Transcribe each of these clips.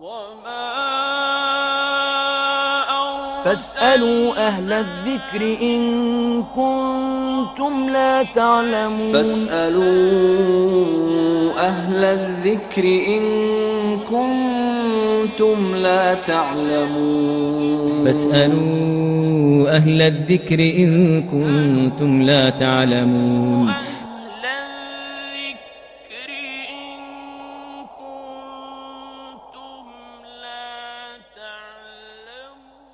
فاسألوا أهل الذكر إن كنتم لا تعلمون فاسألوا أهل الذكر إن كنتم لا تعلمون فاسألوا أهل الذكر إن كنتم لا تعلمون أهل الذكر إن كنتم لا تعلمون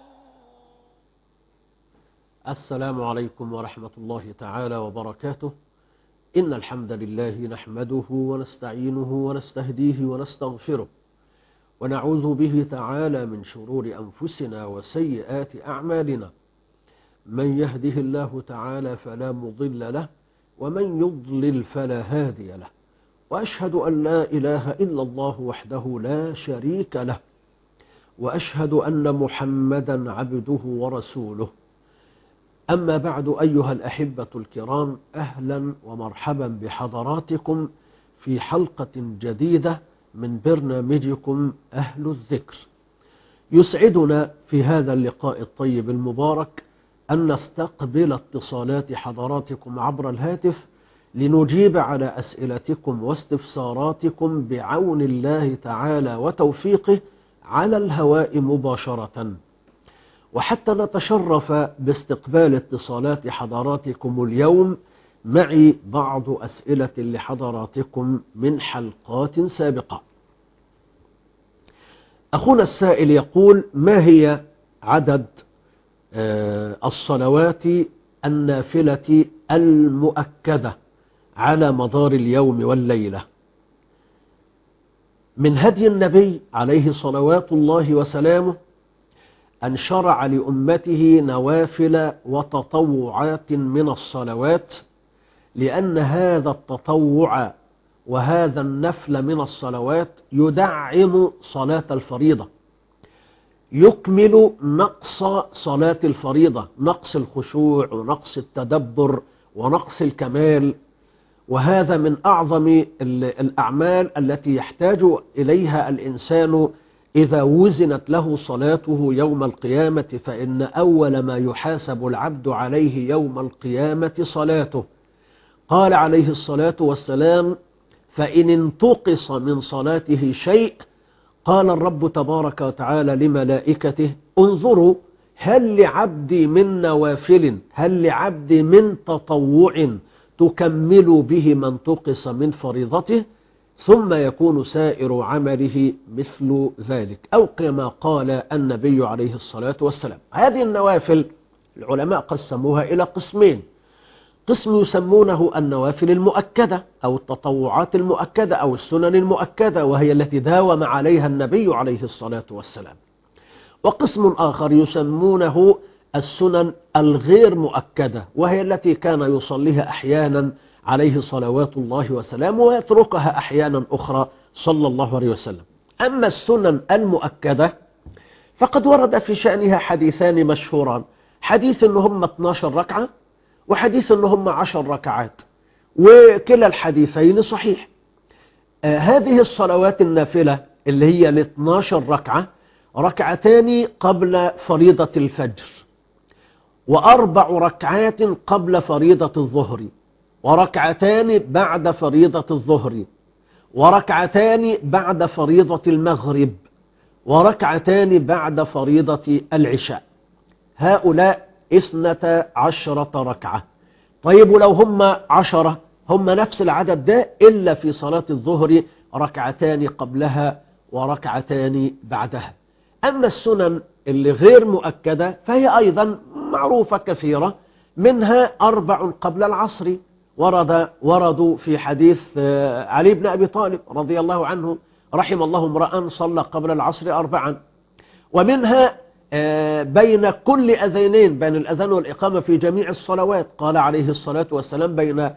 السلام عليكم ورحمة الله تعالى وبركاته إن الحمد لله نحمده ونستعينه ونستهديه ونستغفره ونعوذ به تعالى من شرور أنفسنا وسيئات أعمالنا من يهده الله تعالى فلا مضل له ومن يضلل فلا هادي له وأشهد أن لا إله إلا الله وحده لا شريك له وأشهد أن محمدا عبده ورسوله أما بعد أيها الأحبة الكرام أهلا ومرحبا بحضراتكم في حلقة جديدة من برنامجكم أهل الذكر يسعدنا في هذا اللقاء الطيب المبارك أن نستقبل اتصالات حضراتكم عبر الهاتف لنجيب على أسئلتكم واستفساراتكم بعون الله تعالى وتوفيقه على الهواء مباشرةً وحتى نتشرف باستقبال اتصالات حضراتكم اليوم معي بعض أسئلة لحضراتكم من حلقات سابقة أخونا السائل يقول ما هي عدد آه، الصلوات النافلة المؤكدة على مدار اليوم والليلة من هدي النبي عليه صلوات الله وسلامه أن شرع لأمته نوافل وتطوعات من الصلوات لأن هذا التطوع وهذا النفل من الصلوات يدعم صلاة الفريضة يكمل نقص صلاة الفريضة نقص الخشوع ونقص التدبر ونقص الكمال وهذا من أعظم الأعمال التي يحتاج إليها الإنسان إذا وزنت له صلاته يوم القيامة فإن أول ما يحاسب العبد عليه يوم القيامة صلاته قال عليه الصلاة والسلام فإن انتقص من صلاته شيء قال الرب تبارك وتعالى لملائكته انظروا هل لعبدي من نوافل هل لعبدي من تطوع تكمل به من انتقص من فريضته ثم يكون سائر عمله مثل ذلك أو كما قال النبي عليه الصلاة والسلام هذه النوافل العلماء قسموها إلى قسمين قسم يسمونه النوافل المؤكدة أو التطوعات المؤكدة أو السنن المؤكدة وهي التي داوم عليها النبي عليه الصلاة والسلام وقسم آخر يسمونه السنن الغير مؤكدة وهي التي كان يصليها أحيانا عليه صلوات الله وسلامه ويتركها أحيانا أخرى صلى الله عليه وسلم أما السنن المؤكدة فقد ورد في شأنها حديثان مشهوران حديث أن هم 12 ركعة وحديث أن هم 10 ركعات وكلا الحديثين صحيح آه هذه الصلوات النافلة اللي هي ال 12 ركعة ركعتان قبل فريضة الفجر وأربع ركعات قبل فريضة الظهر وركعتان بعد فريضة الظهر وركعتان بعد فريضة المغرب وركعتان بعد فريضة العشاء هؤلاء اثنتا عشرة ركعة طيب لو هم عشرة هم نفس العدد ده إلا في صلاة الظهر ركعتان قبلها وركعتان بعدها أما السنن اللي غير مؤكدة فهي أيضا معروفة كثيرة منها أربع قبل العصر ورد وردوا في حديث علي بن أبي طالب رضي الله عنه رحم الله امرأ صلى قبل العصر أربعا ومنها بين كل أذينين بين الأذان والإقامة في جميع الصلوات قال عليه الصلاة والسلام بين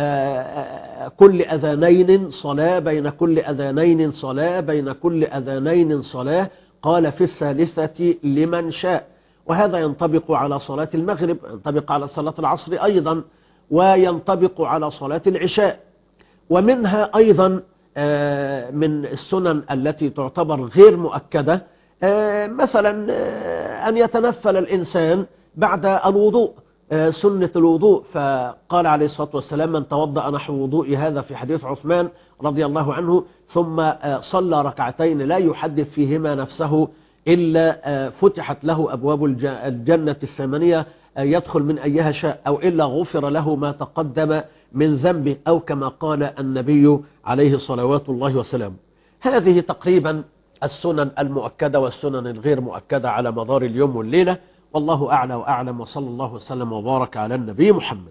كل أذانين صلاة بين كل أذانين صلاة بين كل أذانين صلاة قال في الثالثة لمن شاء وهذا ينطبق على صلاة المغرب ينطبق على صلاة العصر أيضا وينطبق على صلاة العشاء ومنها أيضا آه، من السنن التي تعتبر غير مؤكدة آه، مثلا آه، أن يتنفل الإنسان بعد الوضوء آه، سنة الوضوء فقال عليه الصلاة والسلام من توضأ نحو وضوء هذا في حديث عثمان رضي الله عنه ثم آه، صلى ركعتين لا يحدث فيهما نفسه إلا آه، فتحت له أبواب الج- الجنة الثمانية آه، يدخل من أيها شاء أو إلا غفر له ما تقدم من ذنبه أو كما قال النبي عليه صلوات الله وسلامه هذه تقريبا السنن المؤكدة والسنن الغير مؤكدة على مدار اليوم والليلة والله أعلى وأعلم وصلى الله وسلم وبارك على النبي محمد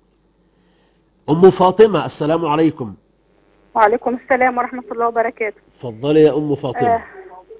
أم فاطمة السلام عليكم وعليكم السلام ورحمة الله وبركاته تفضلي يا أم فاطمة آه،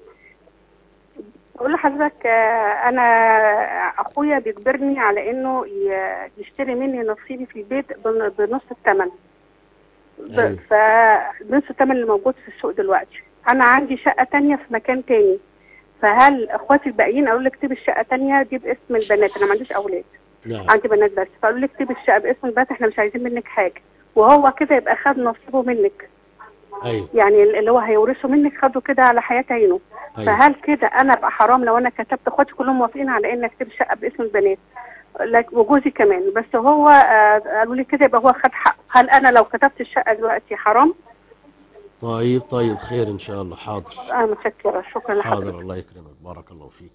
بقول لحضرتك آه، أنا أخويا بيجبرني على إنه ي- يشتري مني نصيبي في البيت بن- بنص الثمن ب- أيوة. فنص الثمن اللي موجود في السوق دلوقتي أنا عندي شقة تانية في مكان تاني فهل إخواتي الباقيين قالوا لي اكتبي الشقة تانية دي باسم البنات أنا ما عنديش أولاد نعم عندي بنات بس فقالوا لي اكتبي الشقة باسم البنات إحنا مش عايزين منك حاجة وهو كده يبقى خد نصيبه منك أيوة يعني اللي هو هيورثه منك خده كده على حياة عينه أيوة. فهل كده انا ابقى حرام لو انا كتبت اخواتي كلهم موافقين على ان اكتب شقه باسم البنات لك- وجوزي كمان بس هو آه، قالوا لي كده يبقى هو خد حقه هل انا لو كتبت الشقه دلوقتي حرام طيب طيب خير إن شاء الله حاضر انا متشكره شكرا لحضرتك حاضر الله يكرمك بارك الله فيك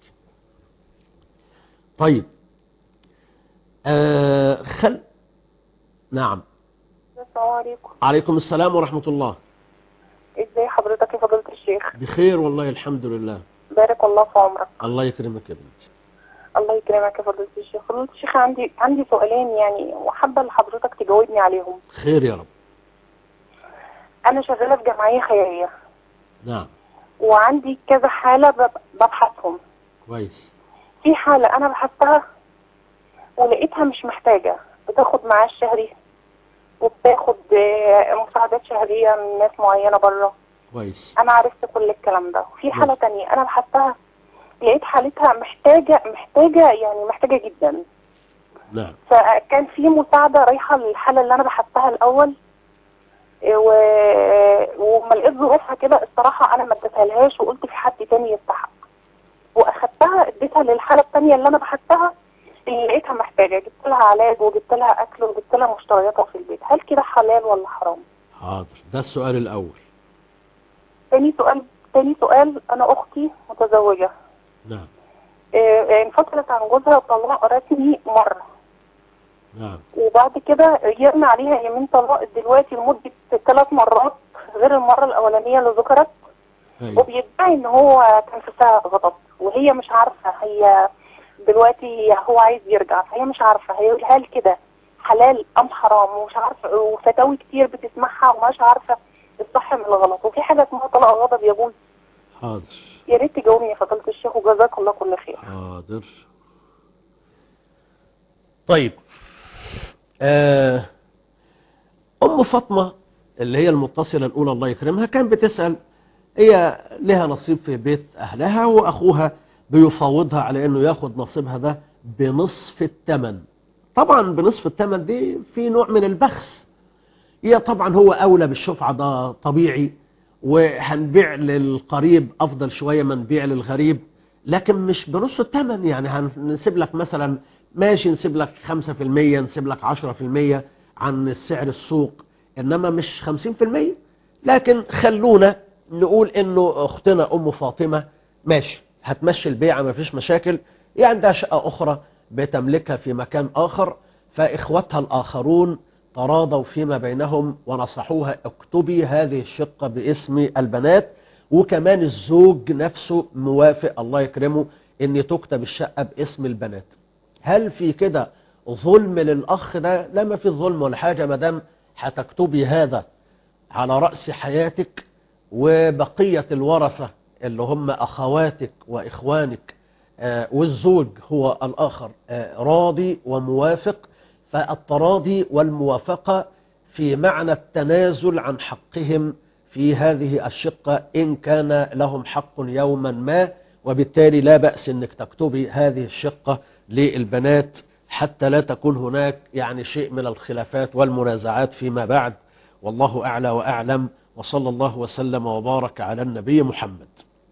طيب آه خل نعم السلام عليكم عليكم السلام ورحمة الله ازاي حضرتك يا فضيلة الشيخ بخير والله الحمد لله بارك الله في عمرك الله يكرمك يا بنتي الله يكرمك يا فضيلة الشيخ فضيلة الشيخ عندي عندي سؤالين يعني وحابة لحضرتك تجاوبني عليهم خير يا رب انا شغالة في جمعية خيرية نعم وعندي كذا حالة بب- ببحثهم كويس في حالة انا بحثتها ولقيتها مش محتاجة بتاخد معاش شهري وبتاخد آه، مساعدات شهرية من ناس معينة بره كويس انا عرفت كل الكلام ده في حالة تانية انا بحثتها لقيت حالتها محتاجة محتاجة يعني محتاجة جدا نعم فكان في مساعدة رايحة للحالة اللي انا بحثتها الاول إيه، و... وما لقيت ظروفها كده الصراحة انا ما اديتها لهاش وقلت في حد تاني يستحق واخدتها اديتها للحالة التانية اللي انا بحثتها اللي لقيتها محتاجة جبت لها علاج وجبت لها اكل وجبت لها مشترياتها في البيت هل كده حلال ولا حرام حاضر ده السؤال الأول تاني سؤال تاني سؤال انا اختي متزوجة نعم إيه، انفصلت عن جوزها طلاق رسمي مرة نعم وبعد كده يرمي عليها يمين طلاق دلوقتي لمدة ثلاث مرات غير المرة الأولانية اللي ذكرت أيوة. وبيدعي إن هو كان في ساعة غضب وهي مش عارفة هي دلوقتي هو عايز يرجع فهي مش عارفة هي هل كده حلال أم حرام ومش عارفة وفتاوي كتير بتسمعها ومش عارفة الصح من الغلط وفي حاجة اسمها طلاق غضب يجوز حاضر يا ريت تجاوبني يا فضيلة الشيخ وجزاك الله كل خير حاضر طيب آه، أم فاطمة اللي هي المتصلة الأولى الله يكرمها كان بتسأل هي لها نصيب في بيت أهلها وأخوها بيفاوضها على أنه ياخد نصيبها ده بنصف الثمن طبعا بنصف الثمن دي في نوع من البخس هي طبعا هو أولى بالشفعة ده طبيعي وهنبيع للقريب أفضل شوية ما نبيع للغريب لكن مش بنص الثمن يعني هنسيب لك مثلا ماشي نسيب لك 5% نسيب لك 10% عن السعر السوق إنما مش 50% لكن خلونا نقول إنه أختنا أم فاطمة ماشي هتمشي البيعة ما فيش مشاكل يعني عندها شقة أخرى بتملكها في مكان آخر فإخوتها الآخرون تراضوا فيما بينهم ونصحوها اكتبي هذه الشقة باسم البنات وكمان الزوج نفسه موافق الله يكرمه ان تكتب الشقة باسم البنات هل في كده ظلم للأخ ده لا ما في ظلم ولا حاجة مدام هتكتبي هذا على رأس حياتك وبقية الورثة اللي هم أخواتك وإخوانك آه، والزوج هو الآخر آه، راضي وموافق فالتراضي والموافقة في معنى التنازل عن حقهم في هذه الشقة إن كان لهم حق يوما ما وبالتالي لا بأس أنك تكتبي هذه الشقة للبنات حتى لا تكون هناك يعني شيء من الخلافات والمنازعات فيما بعد والله أعلى وأعلم وصلى الله وسلم وبارك على النبي محمد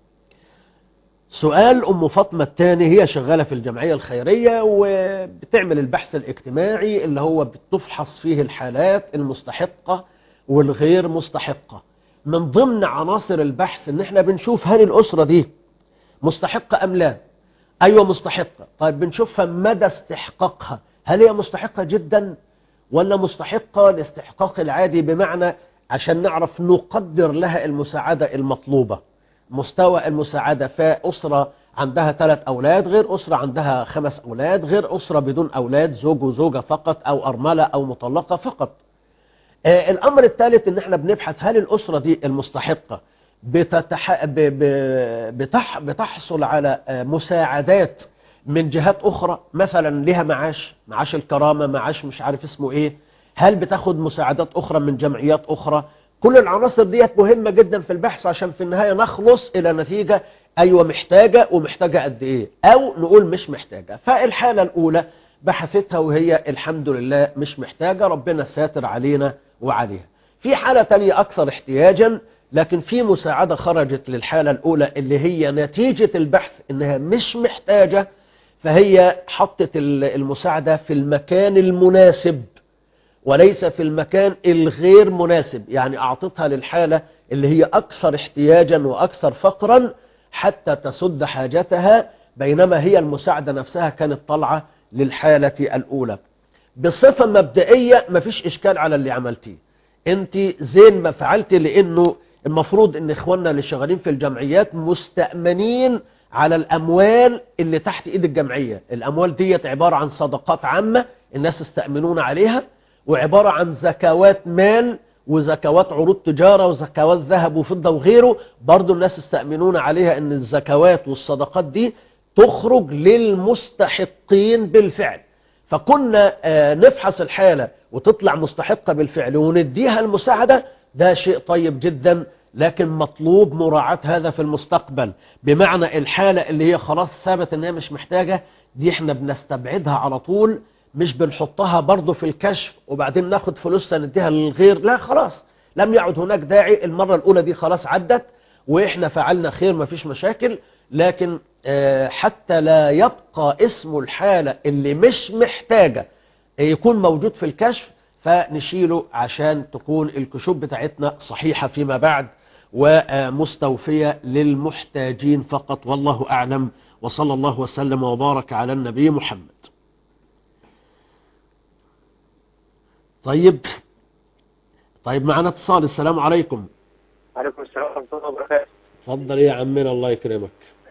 سؤال أم فاطمة الثاني هي شغالة في الجمعية الخيرية وبتعمل البحث الاجتماعي اللي هو بتفحص فيه الحالات المستحقة والغير مستحقة من ضمن عناصر البحث ان احنا بنشوف هل الأسرة دي مستحقة أم لا أيوة مستحقة طيب بنشوفها مدى استحقاقها هل هي مستحقة جدا ولا مستحقة الاستحقاق العادي بمعنى عشان نعرف نقدر لها المساعدة المطلوبة مستوى المساعدة فأسرة عندها ثلاث أولاد غير أسرة عندها خمس أولاد غير أسرة بدون أولاد زوج وزوجة فقط أو أرملة أو مطلقة فقط آه الأمر الثالث إن احنا بنبحث هل الأسرة دي المستحقة بتتح... ب... ب... بتح... بتحصل على آه مساعدات من جهات أخرى مثلا لها معاش معاش الكرامة معاش مش عارف اسمه إيه هل بتاخد مساعدات أخرى من جمعيات أخرى كل العناصر ديت مهمة جدا في البحث عشان في النهاية نخلص إلى نتيجة أيوة محتاجة ومحتاجة قد إيه أو نقول مش محتاجة فالحالة الأولى بحثتها وهي الحمد لله مش محتاجة ربنا ساتر علينا وعليها في حالة تانية أكثر احتياجا لكن في مساعدة خرجت للحالة الأولى اللي هي نتيجة البحث إنها مش محتاجة فهي حطت المساعدة في المكان المناسب وليس في المكان الغير مناسب يعني أعطتها للحالة اللي هي أكثر احتياجا وأكثر فقرا حتى تسد حاجتها بينما هي المساعدة نفسها كانت طالعة للحالة الأولى بصفة مبدئية مفيش إشكال على اللي عملتيه انت زين ما فعلت لأنه المفروض ان اخواننا اللي شغالين في الجمعيات مستأمنين على الأموال اللي تحت إيد الجمعية الأموال ديت عبارة عن صدقات عامة الناس استأمنون عليها وعبارة عن زكوات مال وزكوات عروض تجارة وزكوات ذهب وفضة وغيره برضو الناس استأمنون عليها ان الزكوات والصدقات دي تخرج للمستحقين بالفعل فكنا نفحص الحالة وتطلع مستحقة بالفعل ونديها المساعدة ده شيء طيب جدا لكن مطلوب مراعاة هذا في المستقبل بمعنى الحالة اللي هي خلاص ثابت ان هي مش محتاجة دي احنا بنستبعدها على طول مش بنحطها برضه في الكشف وبعدين ناخد فلوسها نديها للغير لا خلاص لم يعد هناك داعي المرة الأولى دي خلاص عدت وإحنا فعلنا خير ما فيش مشاكل لكن حتى لا يبقى اسم الحالة اللي مش محتاجة يكون موجود في الكشف فنشيله عشان تكون الكشوف بتاعتنا صحيحة فيما بعد ومستوفية للمحتاجين فقط والله أعلم وصلى الله وسلم وبارك على النبي محمد طيب طيب معنا اتصال السلام عليكم عليكم السلام ورحمة الله وبركاته اتفضل يا عمنا الله يكرمك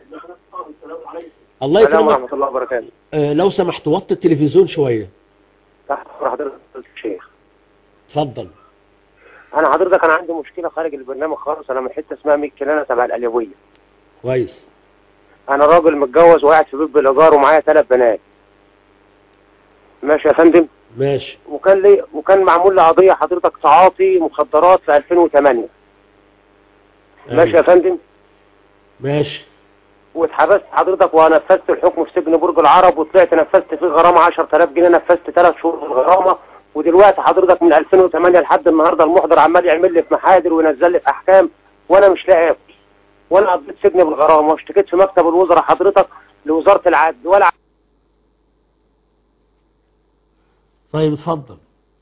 الله السلام يكرمك ورحمة الله وبركاته آه لو سمحت وطي التلفزيون شوية تحت أمر حضرتك الشيخ اتفضل أنا حضرتك أنا عندي مشكلة خارج البرنامج خالص أنا من حتة اسمها ميك كنانة تبع القليوية كويس أنا راجل متجوز وقاعد في بيت بالإيجار ومعايا ثلاث بنات ماشي يا فندم ماشي وكان لي وكان معمول لي قضية حضرتك تعاطي مخدرات في 2008 ماشي يا أيوة. فندم ماشي واتحبست حضرتك ونفذت الحكم في سجن برج العرب وطلعت نفذت فيه غرامة 10000 جنيه نفذت ثلاث شهور في الغرامة ودلوقتي حضرتك من 2008 لحد النهارده المحضر عمال يعمل لي في محاضر وينزل لي في احكام وانا مش لاقي اكل وانا قضيت سجن بالغرامة واشتكيت في مكتب الوزراء حضرتك لوزارة العدل ولا طيب اتفضل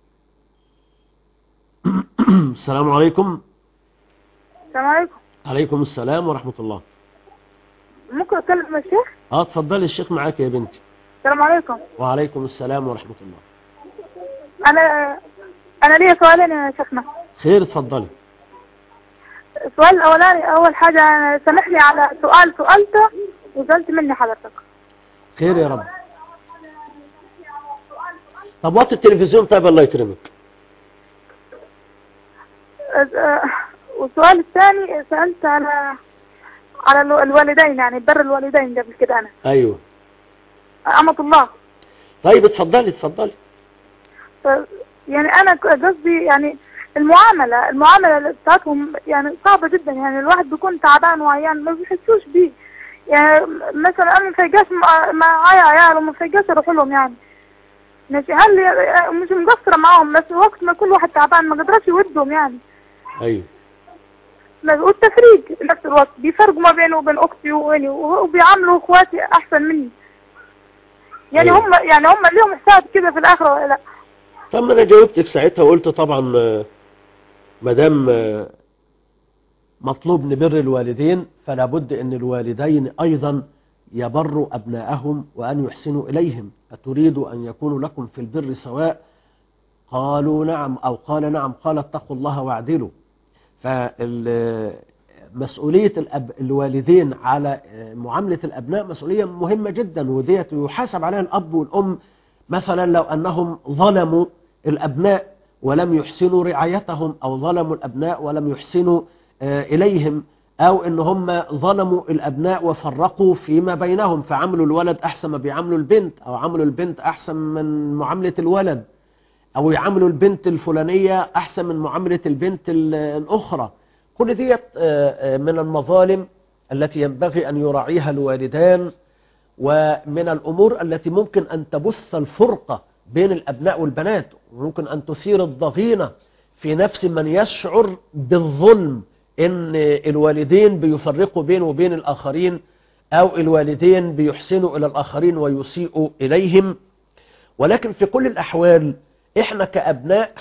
السلام عليكم السلام عليكم عليكم السلام ورحمة الله ممكن اتكلم مع الشيخ اه اتفضلي الشيخ معاك يا بنتي السلام عليكم وعليكم السلام ورحمة الله انا انا ليا سؤالين يا شيخنا خير اتفضلي السؤال الاولاني اول حاجه أنا سامحني على سؤال سؤالته وزعلت مني حضرتك خير يا رب طب وطي التلفزيون طيب الله يكرمك أه، والسؤال الثاني سالت على على الو- الوالدين يعني بر الوالدين قبل كده انا ايوه أمة الله طيب اتفضلي اتفضلي ف- يعني انا ك- قصدي يعني المعاملة المعاملة بتاعتهم يعني صعبة جدا يعني الواحد بيكون تعبان وعيان ما بيحسوش بيه يعني مثلا انا ما فيجاش مع- معايا عيال وما فيجاش اروح لهم يعني ماشي هل ي- مش مقصرة معاهم بس وقت ما كل واحد تعبان ما قدرش يودهم يعني ايوه ما- والتفريج في نفس الوقت بيفرقوا ما بينه وبين اختي وإني وبيعاملوا اخواتي احسن مني يعني أيوة. هم يعني هم ليهم حساب كده في الاخره ولا لا طب ما انا جاوبتك ساعتها وقلت طبعا آه، ما دام آه، مطلوب نبر الوالدين فلا بد ان الوالدين ايضا يبروا ابناءهم وان يحسنوا اليهم اتريد ان يكونوا لكم في البر سواء قالوا نعم او قال نعم قال اتقوا الله واعدلوا فمسؤولية الأب الوالدين على آه، معاملة الأبناء مسؤولية مهمة جدا وديت يحاسب عليها الأب والأم مثلا لو أنهم ظلموا الأبناء ولم يحسنوا رعايتهم أو ظلموا الأبناء ولم يحسنوا آه، إليهم أو إن هم ظلموا الأبناء وفرقوا فيما بينهم فعملوا الولد أحسن ما بيعملوا البنت أو عملوا البنت أحسن من معاملة الولد أو يعاملوا البنت الفلانية أحسن من معاملة البنت ال- الأخرى كل ديت آه، آه، من المظالم التي ينبغي أن يراعيها الوالدان ومن الأمور التي ممكن أن تبث الفرقة بين الأبناء والبنات وممكن أن تثير الضغينة في نفس من يشعر بالظلم إن الوالدين بيفرقوا بينه وبين الآخرين أو الوالدين بيحسنوا إلى الآخرين ويسيئوا إليهم ولكن في كل الأحوال إحنا كأبناء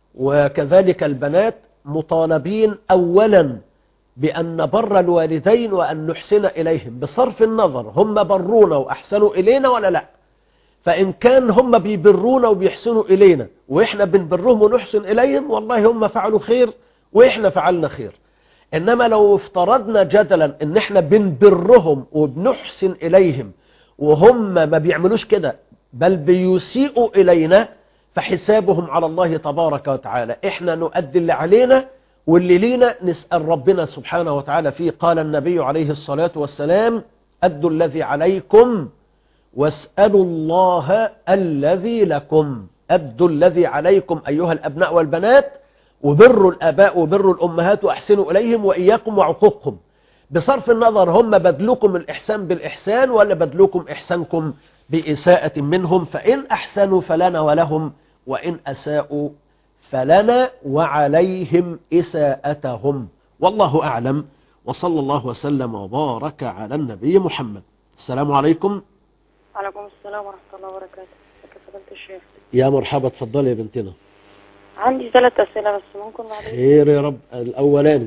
وكذلك البنات مطالبين أولا بأن نبر الوالدين وأن نحسن إليهم بصرف النظر هم برونا وأحسنوا إلينا ولا لا فإن كان هم بيبرونا وبيحسنوا إلينا وإحنا بنبرهم ونحسن إليهم والله هم فعلوا خير وإحنا فعلنا خير إنما لو افترضنا جدلا إن إحنا بنبرهم وبنحسن إليهم وهم ما بيعملوش كده بل بيسيئوا إلينا فحسابهم على الله تبارك وتعالى إحنا نؤدي اللي علينا واللي لينا نسأل ربنا سبحانه وتعالى فيه قال النبي عليه الصلاة والسلام أدوا الذي عليكم واسألوا الله الذي لكم أدوا الذي عليكم أيها الأبناء والبنات وبروا الآباء وبروا الأمهات وأحسنوا إليهم وإياكم وعقوقكم بصرف النظر هم بدلوكم الإحسان بالإحسان ولا بدلوكم إحسانكم بإساءة منهم فإن أحسنوا فلنا ولهم وإن أساءوا فلنا وعليهم إساءتهم والله أعلم وصلى الله وسلم وبارك على النبي محمد السلام عليكم وعليكم السلام ورحمة الله وبركاته ازيك يا فضيلة الشيخ يا مرحبا اتفضلي يا بنتنا عندي ثلاث أسئلة بس ممكن بعدين خير يا رب الأولاني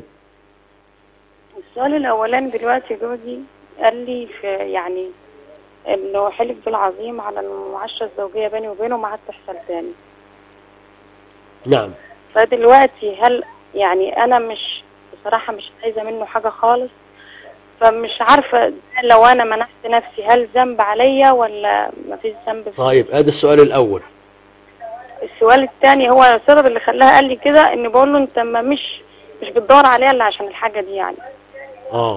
السؤال الأولاني دلوقتي جوزي قال لي في يعني إنه حلف بالعظيم على المعاشرة الزوجية بيني وبينه ما عاد تحصل تاني نعم فدلوقتي هل يعني أنا مش بصراحة مش عايزة منه حاجة خالص فمش عارفة ده لو أنا منحت نفسي هل ذنب عليا ولا مفيش ذنب في طيب ادي السؤال الأول السؤال الثاني هو السبب اللي خلاها قال لي كده ان بقول له انت ما مش مش بتدور عليها الا عشان الحاجه دي يعني اه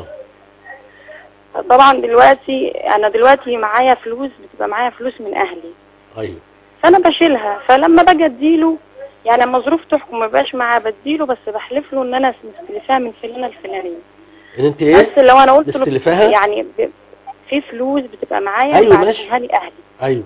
طبعا دلوقتي انا دلوقتي معايا فلوس بتبقى معايا فلوس من اهلي ايوه فانا بشيلها فلما باجي اديله يعني لما ظروف تحكم ما بقاش معاه بديله بس بحلف له ان انا مستلفاها من فلانه الفلانيه ان انت بس ايه لو انا قلت له مستلفاها؟ يعني ب... في فلوس بتبقى معايا أيوة، بعتها لي اهلي ايوه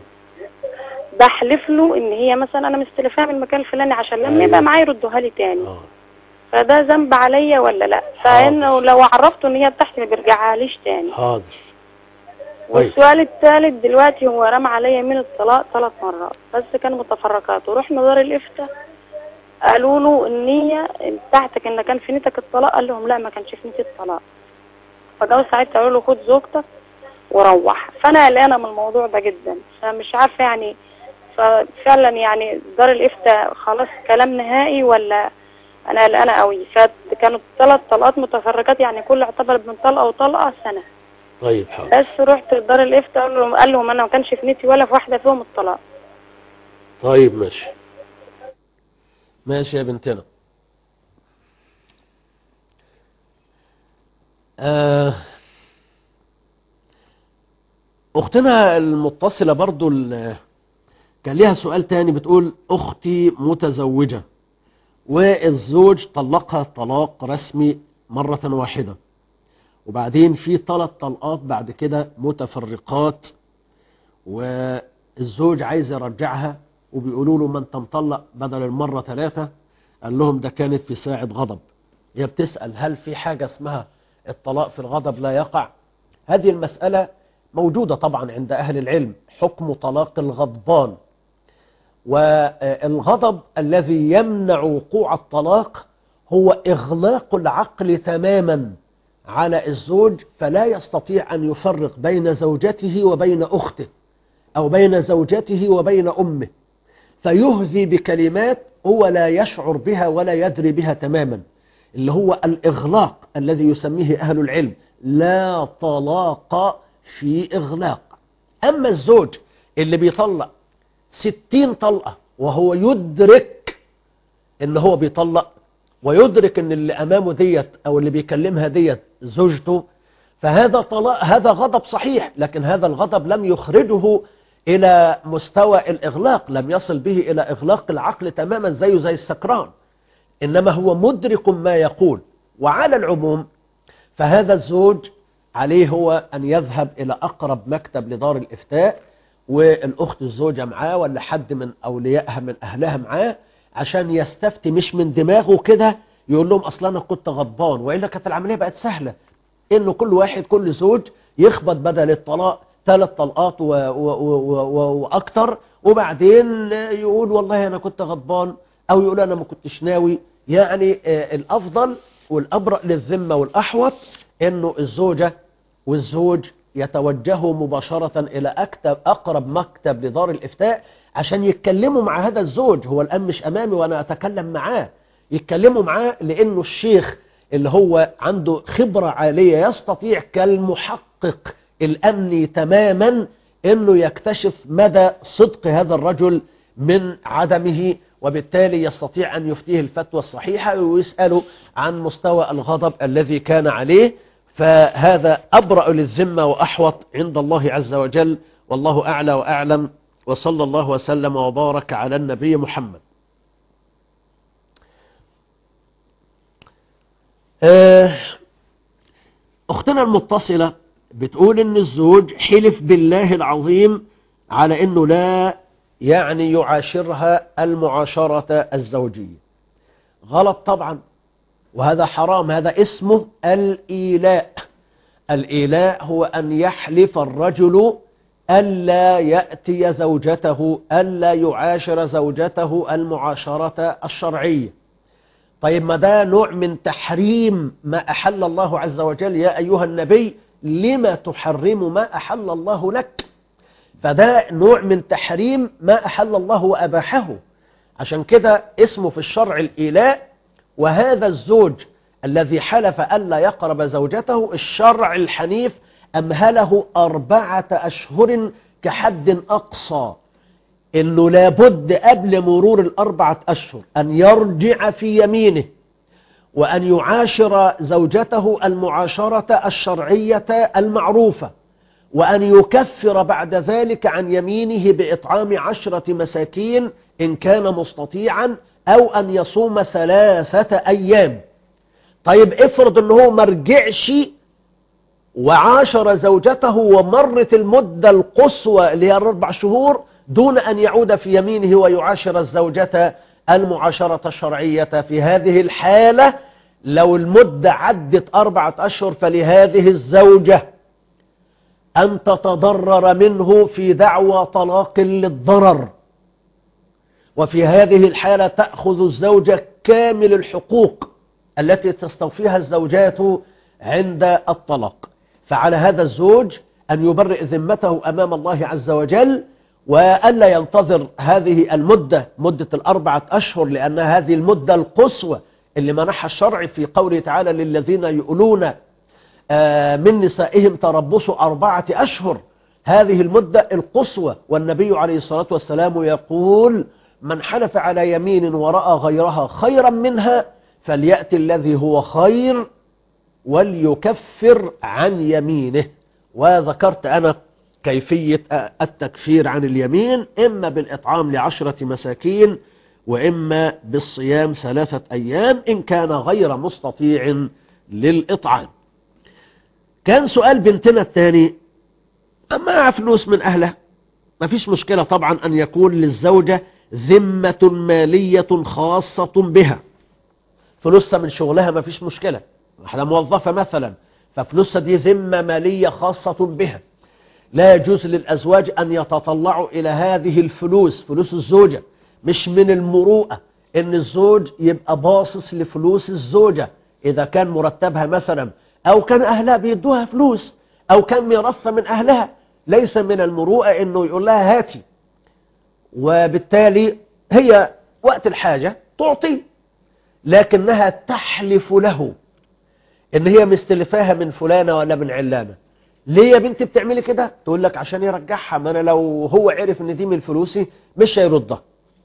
بحلف له ان هي مثلا انا مستلفاها من المكان الفلاني عشان لما أيوة. يبقى معايا يردوها لي تاني اه فده ذنب عليا ولا لا فانه لو عرفته ان هي بتاعتي ما بيرجعهاليش تاني حاضر طيب والسؤال الثالث دلوقتي هو رمى عليا يمين الطلاق ثلاث مرات بس كان متفرقات ورحنا دار الافتاء قالوا له النية بتاعتك ان كان في نيتك الطلاق قال لهم لا ما كانش في نيتي الطلاق فجاوا ساعتها قالوا له خد زوجتك وروح فانا قلقانه من الموضوع ده جدا فمش عارفه يعني ففعلا يعني دار الافتاء خلاص كلام نهائي ولا انا قلقانه قوي فكانوا ثلاث طلقات متفرقات يعني كل اعتبر من طلقه وطلقه سنه طيب حاضر بس رحت دار الافتاء قال لهم قال لهم انا ما كانش في نيتي ولا في واحده فيهم الطلاق طيب ماشي ماشي يا بنتنا آه أختنا المتصلة برضو ال- كان ليها سؤال تاني بتقول أختي متزوجة والزوج طلقها طلاق رسمي مرة واحدة وبعدين في ثلاث طلقات بعد كده متفرقات والزوج عايز يرجعها وبيقولوا له ما انت مطلق بدل المرة ثلاثة قال لهم ده كانت في ساعة غضب هي بتسأل هل في حاجة اسمها الطلاق في الغضب لا يقع هذه المسألة موجودة طبعا عند أهل العلم حكم طلاق الغضبان والغضب الذي يمنع وقوع الطلاق هو إغلاق العقل تماما على الزوج فلا يستطيع أن يفرق بين زوجته وبين أخته أو بين زوجته وبين أمه فيهذي بكلمات هو لا يشعر بها ولا يدري بها تماما اللي هو الإغلاق الذي يسميه أهل العلم لا طلاق في إغلاق أما الزوج اللي بيطلق ستين طلقة وهو يدرك ان هو بيطلق ويدرك ان اللي امامه ديت او اللي بيكلمها ديت زوجته فهذا طلاق هذا غضب صحيح لكن هذا الغضب لم يخرجه الى مستوى الاغلاق لم يصل به الى اغلاق العقل تماما زيه زي السكران انما هو مدرك ما يقول وعلى العموم فهذا الزوج عليه هو ان يذهب الى اقرب مكتب لدار الافتاء والاخت الزوجة معاه ولا حد من اوليائها من اهلها معاه عشان يستفتي مش من دماغه كده يقول لهم اصلا انا كنت غضبان والا كانت العمليه بقت سهله انه كل واحد كل زوج يخبط بدل الطلاق ثلاث طلقات و... و... و... و... واكتر وبعدين يقول والله انا كنت غضبان او يقول انا ما كنتش ناوي يعني آه الافضل والابرأ للذمه والاحوط انه الزوجه والزوج يتوجهوا مباشرة إلى أكتب أقرب مكتب لدار الإفتاء عشان يتكلموا مع هذا الزوج هو الآن مش أمامي وأنا أتكلم معاه يتكلموا معاه لأنه الشيخ اللي هو عنده خبرة عالية يستطيع كالمحقق الأمني تماما أنه يكتشف مدى صدق هذا الرجل من عدمه وبالتالي يستطيع أن يفتيه الفتوى الصحيحة ويسأله عن مستوى الغضب الذي كان عليه فهذا أبرأ للذمة وأحوط عند الله عز وجل والله أعلى وأعلم وصلى الله وسلم وبارك على النبي محمد أختنا المتصلة بتقول إن الزوج حلف بالله العظيم على إنه لا يعني يعاشرها المعاشرة الزوجية غلط طبعا وهذا حرام هذا اسمه الإيلاء الإيلاء هو أن يحلف الرجل ألا يأتي زوجته ألا يعاشر زوجته المعاشرة الشرعية طيب ما ده نوع من تحريم ما أحل الله عز وجل يا أيها النبي لما تحرم ما أحل الله لك فده نوع من تحريم ما أحل الله وأباحه عشان كده اسمه في الشرع الإيلاء وهذا الزوج الذي حلف ألا يقرب زوجته الشرع الحنيف أمهله أربعة أشهر كحد أقصى إنه لابد قبل مرور الأربعة أشهر أن يرجع في يمينه وأن يعاشر زوجته المعاشرة الشرعية المعروفة وأن يكفر بعد ذلك عن يمينه بإطعام عشرة مساكين إن كان مستطيعا أو أن يصوم ثلاثة أيام طيب افرض أنه مرجعش وعاشر زوجته ومرت المدة القصوى اللي هي الأربع شهور دون أن يعود في يمينه ويعاشر الزوجة المعاشرة الشرعية في هذه الحالة لو المدة عدت أربعة أشهر فلهذه الزوجة أن تتضرر منه في دعوى طلاق للضرر وفي هذه الحالة تأخذ الزوجة كامل الحقوق التي تستوفيها الزوجات عند الطلاق فعلى هذا الزوج أن يبرئ ذمته أمام الله عز وجل وألا ينتظر هذه المدة مدة الأربعة أشهر لأن هذه المدة القصوى اللي منحها الشرع في قوله تعالى للذين يؤلون من نسائهم تربص أربعة أشهر هذه المدة القصوى والنبي عليه الصلاة والسلام يقول من حلف على يمين ورأى غيرها خيرا منها فليأتي الذي هو خير وليكفر عن يمينه وذكرت أنا كيفية التكفير عن اليمين إما بالإطعام لعشرة مساكين وإما بالصيام ثلاثة أيام إن كان غير مستطيع للإطعام كان سؤال بنتنا الثاني أما فلوس من أهله ما فيش مشكلة طبعا أن يكون للزوجة ذمة مالية خاصة بها فلوسها من شغلها ما فيش مشكلة واحدة موظفة مثلا ففلوسها دي ذمة مالية خاصة بها لا يجوز للأزواج أن يتطلعوا إلى هذه الفلوس فلوس الزوجة مش من المروءة ان الزوج يبقى باصص لفلوس الزوجة اذا كان مرتبها مثلا او كان اهلها بيدوها فلوس او كان ميراثها من اهلها ليس من المروءة انه يقول لها هاتي وبالتالي هي وقت الحاجة تعطي لكنها تحلف له ان هي مستلفاها من فلانة ولا من علانة ليه يا بنتي بتعملي كده تقول لك عشان يرجعها ما انا لو هو عرف ان دي من فلوسي مش هيردها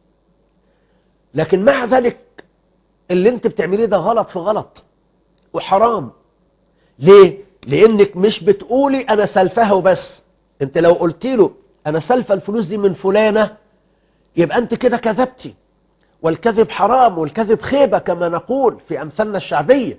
لكن مع ذلك اللي انت بتعمليه ده غلط في غلط وحرام ليه لانك مش بتقولي انا سلفها وبس انت لو قلت له انا سلفه الفلوس دي من فلانة يبقى انت كده كذبتي والكذب حرام والكذب خيبة كما نقول في امثالنا الشعبية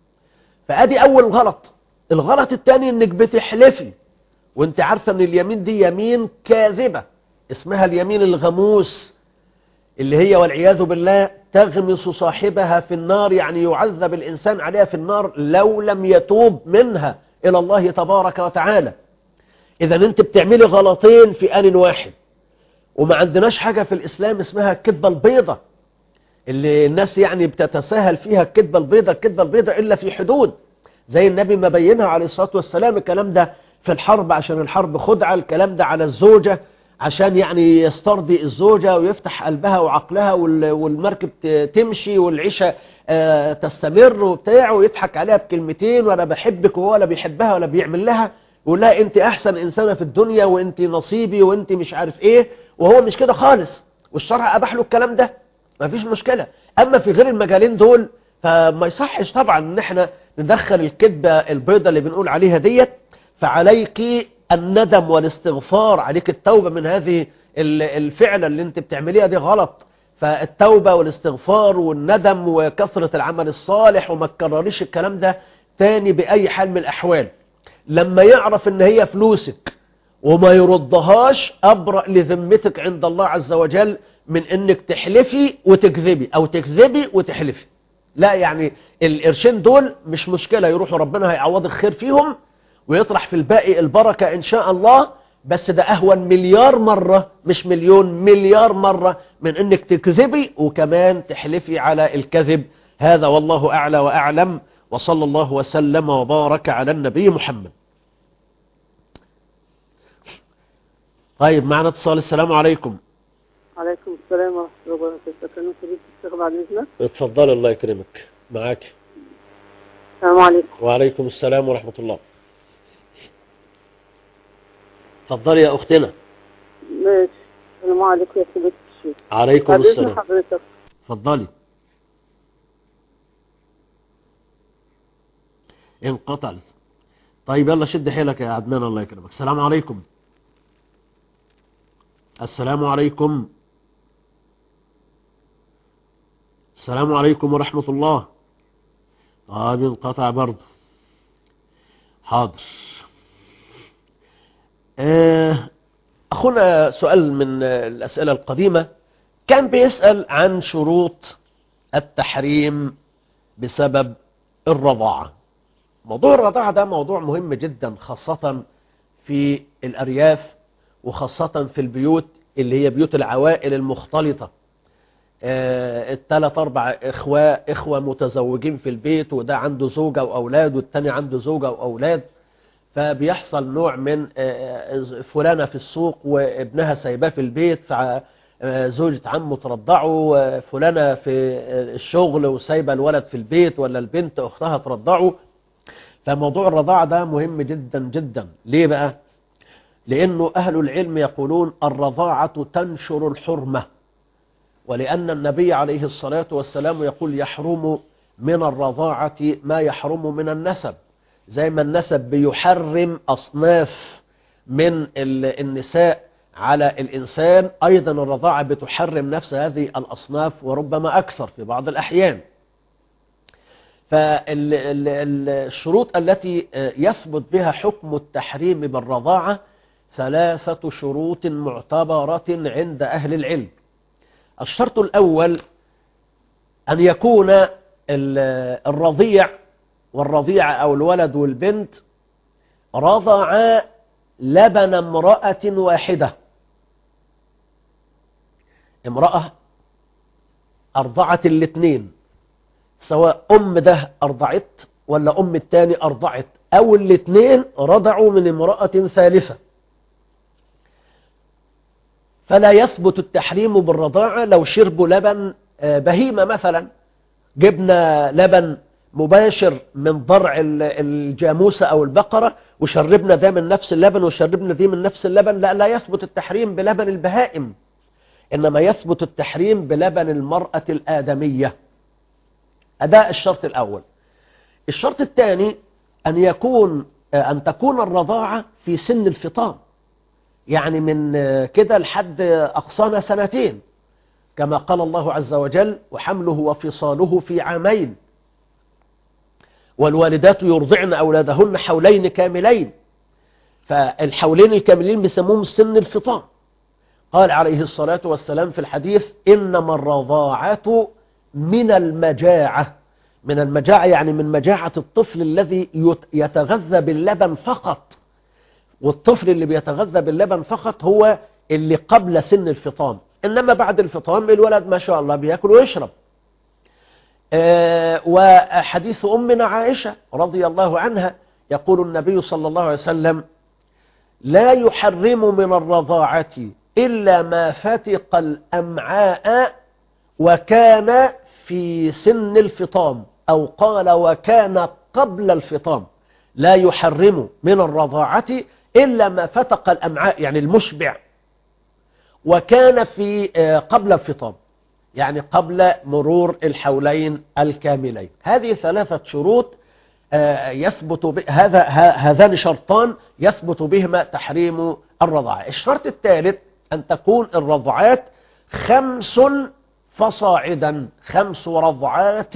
فادي اول غلط الغلط الثاني انك بتحلفي وانت عارفة ان اليمين دي يمين كاذبة اسمها اليمين الغموس اللي هي والعياذ بالله تغمس صاحبها في النار يعني يعذب الإنسان عليها في النار لو لم يتوب منها إلى الله تبارك وتعالى إذا أنت بتعملي غلطين في آن واحد وما عندناش حاجة في الإسلام اسمها الكذبة البيضة اللي الناس يعني بتتساهل فيها الكذبة البيضة الكذبة البيضة إلا في حدود زي النبي ما بينها عليه الصلاة والسلام الكلام ده في الحرب عشان الحرب خدعة الكلام ده على الزوجة عشان يعني يسترضي الزوجة ويفتح قلبها وعقلها والمركب تمشي والعيشة تستمر وبتاع ويضحك عليها بكلمتين وانا بحبك وهو ولا بيحبها ولا بيعمل لها يقول لها انت احسن انسانة في الدنيا وانت نصيبي وانت مش عارف ايه وهو مش كده خالص والشرع اباح له الكلام ده ما فيش مشكلة اما في غير المجالين دول فما يصحش طبعا ان احنا ندخل الكذبة البيضة اللي بنقول عليها ديت فعليك الندم والاستغفار عليك التوبة من هذه الفعلة اللي انت بتعمليها دي غلط فالتوبة والاستغفار والندم وكثرة العمل الصالح وما تكرريش الكلام ده تاني بأي حال من الأحوال لما يعرف ان هي فلوسك وما يردهاش أبرأ لذمتك عند الله عز وجل من انك تحلفي وتكذبي او تكذبي وتحلفي لا يعني القرشين دول مش مشكلة يروحوا ربنا هيعوضك خير فيهم ويطرح في الباقي البركة إن شاء الله بس ده أهون مليار مرة مش مليون مليار مرة من أنك تكذبي وكمان تحلفي على الكذب هذا والله أعلى وأعلم وصلى الله وسلم وبارك على النبي محمد طيب معنا اتصال السلام عليكم عليكم السلام ورحمة الله وبركاته كان سيدي الشيخ بعد إذنك اتفضل الله يكرمك معاك السلام عليكم وعليكم السلام ورحمة الله اتفضلي يا أختنا ماشي السلام عليكم يا سيدي الشيخ عليكم بعد إذن السلام حضرتك اتفضلي انقطع طيب يلا شد حيلك يا عدنان الله يكرمك السلام عليكم السلام عليكم السلام عليكم ورحمة الله طيب انقطع برضه حاضر آه، أخونا سؤال من الأسئلة القديمة كان بيسأل عن شروط التحريم بسبب الرضاعة موضوع الرضاعة ده موضوع مهم جدا خاصة في الأرياف وخاصة في البيوت اللي هي بيوت العوائل المختلطة آه، التلات أربع إخوة إخوة متزوجين في البيت وده عنده زوجة وأولاد والتاني عنده زوجة وأولاد فبيحصل نوع من آه، فلانة في السوق وابنها سايباه في البيت فزوجة عمه ترضعه فلانة في الشغل وسايبة الولد في البيت ولا البنت أختها ترضعه فموضوع الرضاعة ده مهم جدا جدا ليه بقى؟ لأنه أهل العلم يقولون الرضاعة تنشر الحرمة ولأن النبي عليه الصلاة والسلام يقول يحرم من الرضاعة ما يحرم من النسب زي ما النسب بيحرم أصناف من ال- النساء على الإنسان أيضا الرضاعة بتحرم نفس هذه الأصناف وربما أكثر في بعض الأحيان فالشروط التي يثبت بها حكم التحريم بالرضاعة ثلاثة شروط معتبرة عند أهل العلم الشرط الأول أن يكون ال- الرضيع والرضيعة أو الولد والبنت رضعا لبن امرأة واحدة امرأة أرضعت الاثنين سواء أم ده أرضعت ولا أم التاني أرضعت أو الاثنين رضعوا من امرأة ثالثة فلا يثبت التحريم بالرضاعة لو شربوا لبن آه، بهيمة مثلا جبنا لبن مباشر من ضرع ال- الجاموسة أو البقرة وشربنا ده من نفس اللبن وشربنا دي من نفس اللبن لا لا يثبت التحريم بلبن البهائم إنما يثبت التحريم بلبن المرأة الآدمية أداء الشرط الأول الشرط الثاني أن يكون آه، أن تكون الرضاعة في سن الفطام يعني من آه، كده لحد آه، أقصانا سنتين كما قال الله عز وجل وحمله وفصاله في عامين والوالدات يرضعن أولادهن حولين كاملين فالحولين الكاملين بيسموهم سن الفطام قال عليه الصلاة والسلام في الحديث إنما الرضاعة من المجاعة من المجاعة يعني من مجاعة الطفل الذي يت- يتغذى باللبن فقط والطفل اللي بيتغذى باللبن فقط هو اللي قبل سن الفطام إنما بعد الفطام الولد ما شاء الله بياكل ويشرب آه، وحديث أمنا عائشة رضي الله عنها يقول النبي صلى الله عليه وسلم لا يحرم من الرضاعة إلا ما فتق الأمعاء وكان في سن الفطام أو قال وكان قبل الفطام لا يحرم من الرضاعة إلا ما فتق الأمعاء يعني المشبع وكان في آه، قبل الفطام يعني قبل مرور الحولين الكاملين هذه ثلاثة شروط آه، يثبت ب... هذا ه- هذان شرطان يثبت بهما تحريم الرضاعة الشرط الثالث أن تكون الرضعات خمس فصاعدا خمس رضعات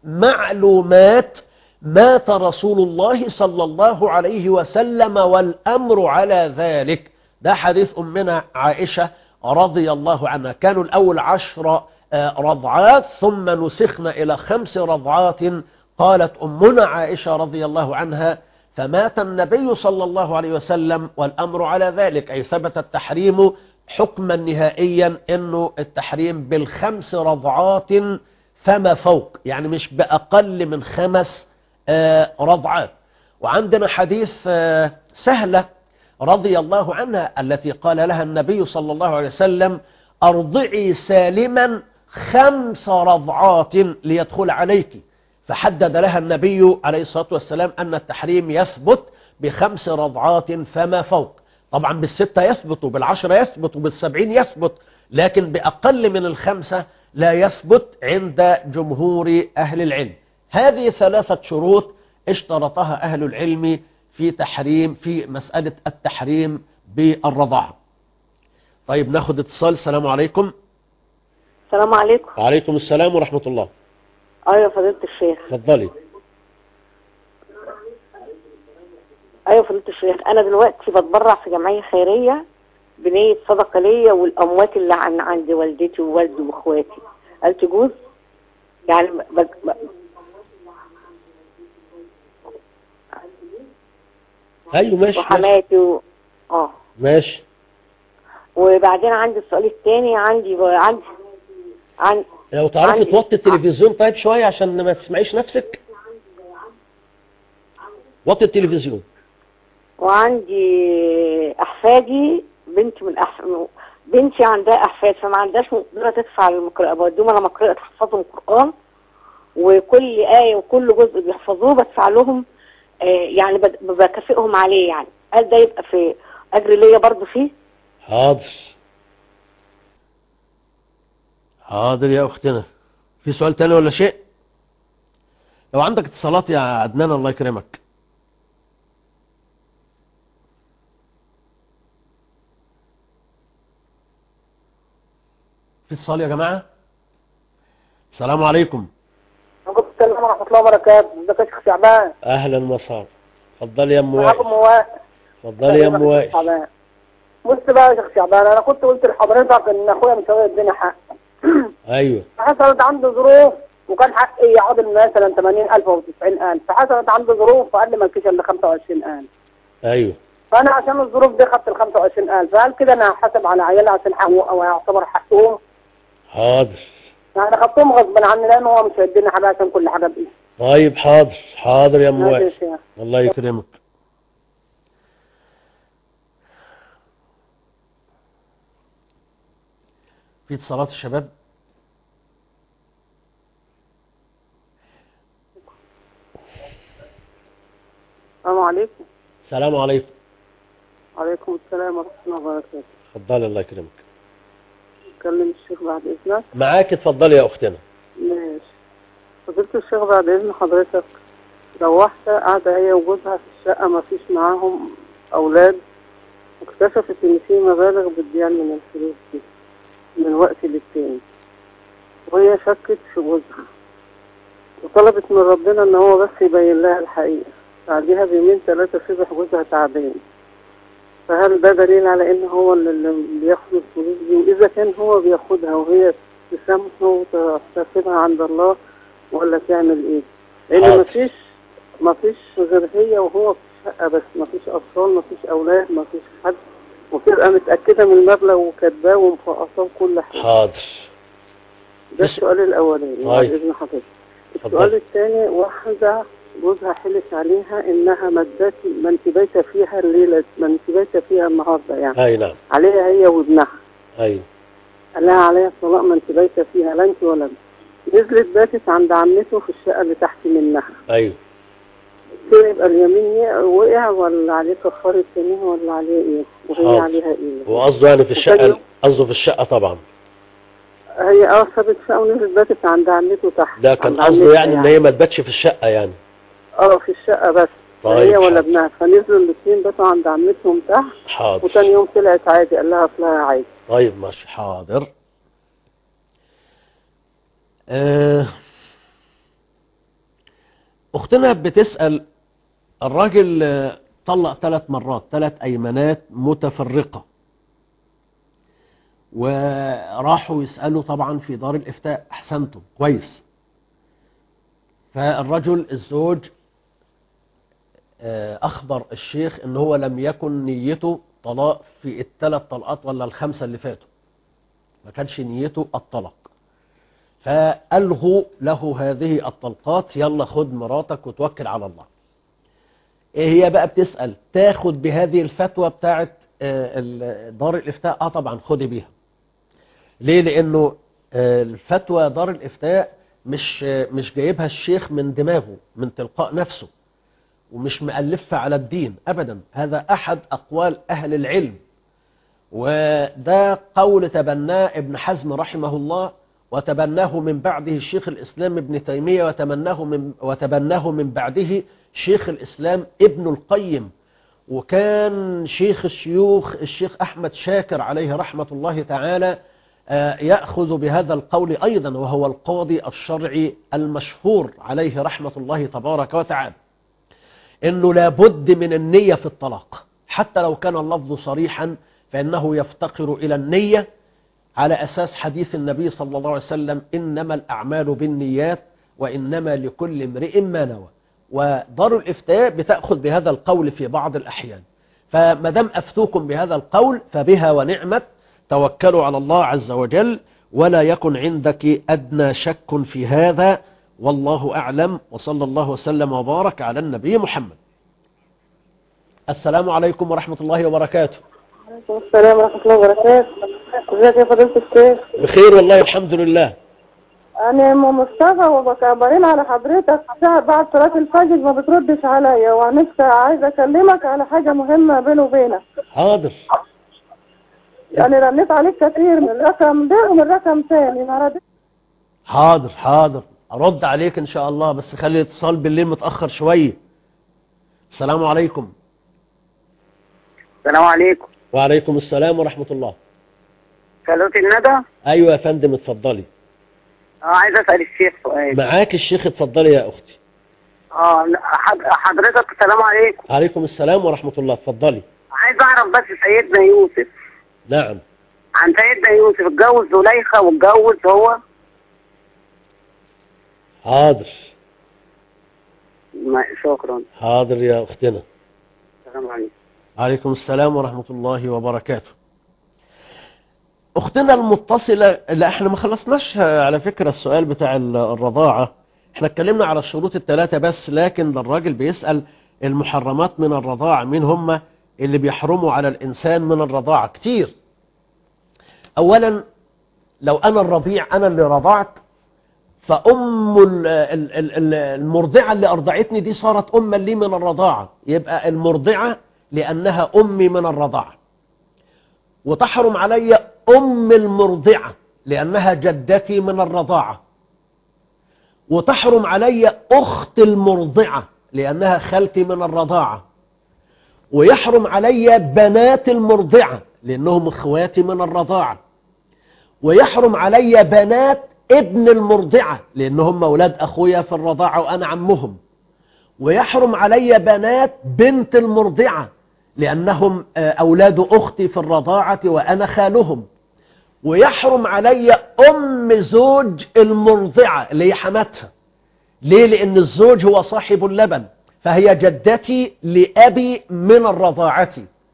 معلومات مات رسول الله صلى الله عليه وسلم والأمر على ذلك ده حديث أمنا عائشة رضي الله عنها كانوا الأول عشر آه، رضعات ثم نسخنا إلى خمس رضعات قالت أمنا عائشة رضي الله عنها فمات النبي صلى الله عليه وسلم والأمر على ذلك أي ثبت التحريم حكما نهائيا أنه التحريم بالخمس رضعات فما فوق يعني مش بأقل من خمس آه، رضعات وعندنا حديث آه، سهلة رضي الله عنها التي قال لها النبي صلى الله عليه وسلم أرضعي سالما خمس رضعات ليدخل عليك فحدد لها النبي عليه الصلاة والسلام أن التحريم يثبت بخمس رضعات فما فوق طبعا بالستة يثبت بالعشرة يثبت بالسبعين يثبت لكن بأقل من الخمسة لا يثبت عند جمهور أهل العلم هذه ثلاثة شروط اشترطها أهل العلم في تحريم في مسألة التحريم بالرضاعة طيب ناخد اتصال السلام عليكم السلام عليكم وعليكم السلام ورحمة الله ايوه فضيلة الشيخ اتفضلي ايوه فضيلة الشيخ انا دلوقتي بتبرع في جمعية خيرية بنية صدقة ليا والاموات اللي عن عند والدتي ووالدي واخواتي هل تجوز؟ يعني ب... ب... ايوه ماشي ماشي, وحماتي و... اه ماشي. وبعدين عندي السؤال الثاني عندي عندي عن لو تعرفي عندي- توطي التلفزيون طيب شوية عشان ما تسمعيش نفسك وطي التلفزيون وعندي احفادي بنت من أح... بنتي عندها احفاد فما عندهاش مقدره تدفع للمقرأة بوديهم انا مقرأة تحفظهم القرآن وكل آية وكل جزء بيحفظوه بدفع لهم آه يعني بد- بكافئهم عليه يعني هل ده يبقى في اجر ليا برضو فيه؟ حاضر حاضر يا اختنا في سؤال تاني ولا شيء لو عندك اتصالات يا عدنان الله يكرمك في اتصال يا جماعة السلام عليكم وعليكم السلام ورحمة الله وبركاته ازيك يا شيخ شعبان اهلا وسهلا اتفضلي يا ام معاكم وائل موائل اتفضلي يا ام وائل شعبان بص بقى يا شيخ شعبان انا كنت قلت لحضرتك ان اخويا مسوي الدنيا حق ايوه حصلت عنده ظروف وكان حقي يعادل مثلا 80000 او 90000 فحصلت عنده ظروف فقال لي ما لكش الا 25000 ايوه فانا عشان الظروف دي خدت ال 25000 فهل كده انا هحاسب على عيالي عشان حقه او يعتبر حقهم حاضر يعني خدتهم غصب عني لان هو مش هيديني حاجه عشان كل حاجه بايدي طيب حاضر حاضر يا ام ماشي يا وائل شيخ. الله يكرمك في اتصالات الشباب السلام عليكم السلام عليكم وعليكم السلام ورحمه الله وبركاته اتفضلي الله يكرمك اتكلم الشيخ بعد اذنك معاك اتفضلي يا اختنا ماشي فضيلة الشيخ بعد إذن حضرتك لو واحدة قاعدة هي وجوزها في الشقة ما فيش معاهم أولاد واكتشفت إن في مبالغ بتضيع من الفلوس دي من وقت للتاني وهي شكت في جوزها وطلبت من ربنا إن هو بس يبين لها الحقيقة بعديها بيومين ثلاثة صبح جوزها تعبان فهل ده دليل على إن هو اللي اللي بياخد الفلوس دي وإذا كان هو بياخدها وهي تسامحه وتحتسبها عند الله ولا تعمل ايه لان حاضر. مفيش مفيش غير هي وهو في الشقه بس مفيش اطفال مفيش اولاد مفيش حد وتبقى متاكده من المبلغ وكاتباه ومفقصاه وكل حاجه حاضر ده السؤال الاولاني بعد طيب. اذن حضرتك اتفضل. السؤال الثاني واحده جوزها حلف عليها انها ما ادت ما انت بايته فيها الليله ما انت بايته فيها النهارده يعني اي نعم عليها هي وابنها اي قال لها عليها الطلاق ما انت بايته فيها لا انت ولا ابنك نزلت باتت عند عمته في الشقه اللي تحت منها ايوه كده يبقى اليمين ي- وقع ولا عليه كفارة يمين ولا عليه ايه وهي حاضر. عليها ايه وقصده يعني في وتاني الشقه يوم- قصده في الشقه طبعا هي اه سابت شقة ونزلت باتت عند عمته تحت ده كان عند قصده عمتها يعني ان هي ما تباتش في الشقه يعني اه في الشقة بس طيب، هي ولا حاضر. ابنها فنزلوا الاثنين باتوا عند عمتهم تحت حاضر وتاني يوم طلعت عادي قال لها اصلها عادي طيب ماشي حاضر آه، اختنا بتسأل الراجل آه، طلق ثلاث مرات ثلاث ايمانات متفرقة وراحوا يسألوا طبعا في دار الافتاء احسنتم كويس فالرجل الزوج آه، اخبر الشيخ ان هو لم يكن نيته طلاق في الثلاث طلقات ولا الخمسة اللي فاتوا ما كانش نيته الطلاق فألغوا له هذه الطلقات يلا خد مراتك وتوكل على الله ايه هي بقى بتسأل تاخد بهذه الفتوى بتاعت آه، ال- دار الافتاء اه طبعا خدي بيها ليه لانه آه، الفتوى دار الافتاء مش آه، مش جايبها الشيخ من دماغه من تلقاء نفسه ومش مألفها على الدين أبدا هذا أحد أقوال أهل العلم وده قول تبناه ابن حزم رحمه الله وتبناه من بعده الشيخ الإسلام ابن تيمية وتبناه من, وتبناه من بعده شيخ الإسلام ابن القيم وكان شيخ الشيوخ الشيخ أحمد شاكر عليه رحمة الله تعالى آه، يأخذ بهذا القول أيضا وهو القاضي الشرعي المشهور عليه رحمة الله تبارك وتعالى انه لابد من النية في الطلاق حتى لو كان اللفظ صريحا فانه يفتقر الى النية على اساس حديث النبي صلى الله عليه وسلم انما الاعمال بالنيات وانما لكل امرئ ما نوى ودار الافتاء بتاخذ بهذا القول في بعض الاحيان فما دام افتوكم بهذا القول فبها ونعمت توكلوا على الله عز وجل ولا يكن عندك ادنى شك في هذا والله أعلم وصلى الله وسلم وبارك على النبي محمد السلام عليكم ورحمة الله وبركاته وعليكم السلام ورحمة الله وبركاته ازيك يا فضيلة الشيخ بخير والله الحمد لله انا ام مصطفى وبكبرين على حضرتك ساعة بعد صلاة الفجر ما بتردش عليا ونفسي عايزة اكلمك على حاجة مهمة بيني وبينك حاضر يعني رنيت عليك كتير من الرقم ده ومن رقم تاني ما ردتش حاضر حاضر أرد عليك إن شاء الله بس خلي الاتصال بالليل متأخر شوية السلام عليكم السلام عليكم وعليكم السلام ورحمة الله صلاة الندى أيوة يا فندم اتفضلي اه عايز اسال الشيخ سؤال معاك الشيخ اتفضلي يا أختي اه لا، حض- حضرتك السلام عليكم عليكم السلام ورحمة الله اتفضلي عايز اعرف بس سيدنا يوسف نعم عن سيدنا يوسف اتجوز زليخة واتجوز هو حاضر ما- شكرا حاضر يا أختنا السلام عليكم عليكم السلام ورحمة الله وبركاته أختنا المتصلة لا احنا ما خلصناش على فكرة السؤال بتاع ال- الرضاعة احنا اتكلمنا على الشروط الثلاثة بس لكن ده الراجل بيسأل المحرمات من الرضاعة مين هم اللي بيحرموا على الإنسان من الرضاعة كتير أولا لو أنا الرضيع أنا اللي رضعت فأم ال- ال- ال- ال- المرضعة اللي أرضعتني دي صارت أما لي من الرضاعة يبقى المرضعة لأنها أمي من الرضاعة وتحرم علي أم المرضعة لأنها جدتي من الرضاعة وتحرم علي أخت المرضعة لأنها خالتي من الرضاعة ويحرم علي بنات المرضعة لأنهم اخواتي من الرضاعة ويحرم علي بنات ابن المرضعة لأنهم أولاد أخويا في الرضاعة وأنا عمهم ويحرم علي بنات بنت المرضعة لأنهم آه، أولاد أختي في الرضاعة وأنا خالهم ويحرم علي أم زوج المرضعة اللي هي حماتها ليه لأن الزوج هو صاحب اللبن فهي جدتي لأبي من الرضاعة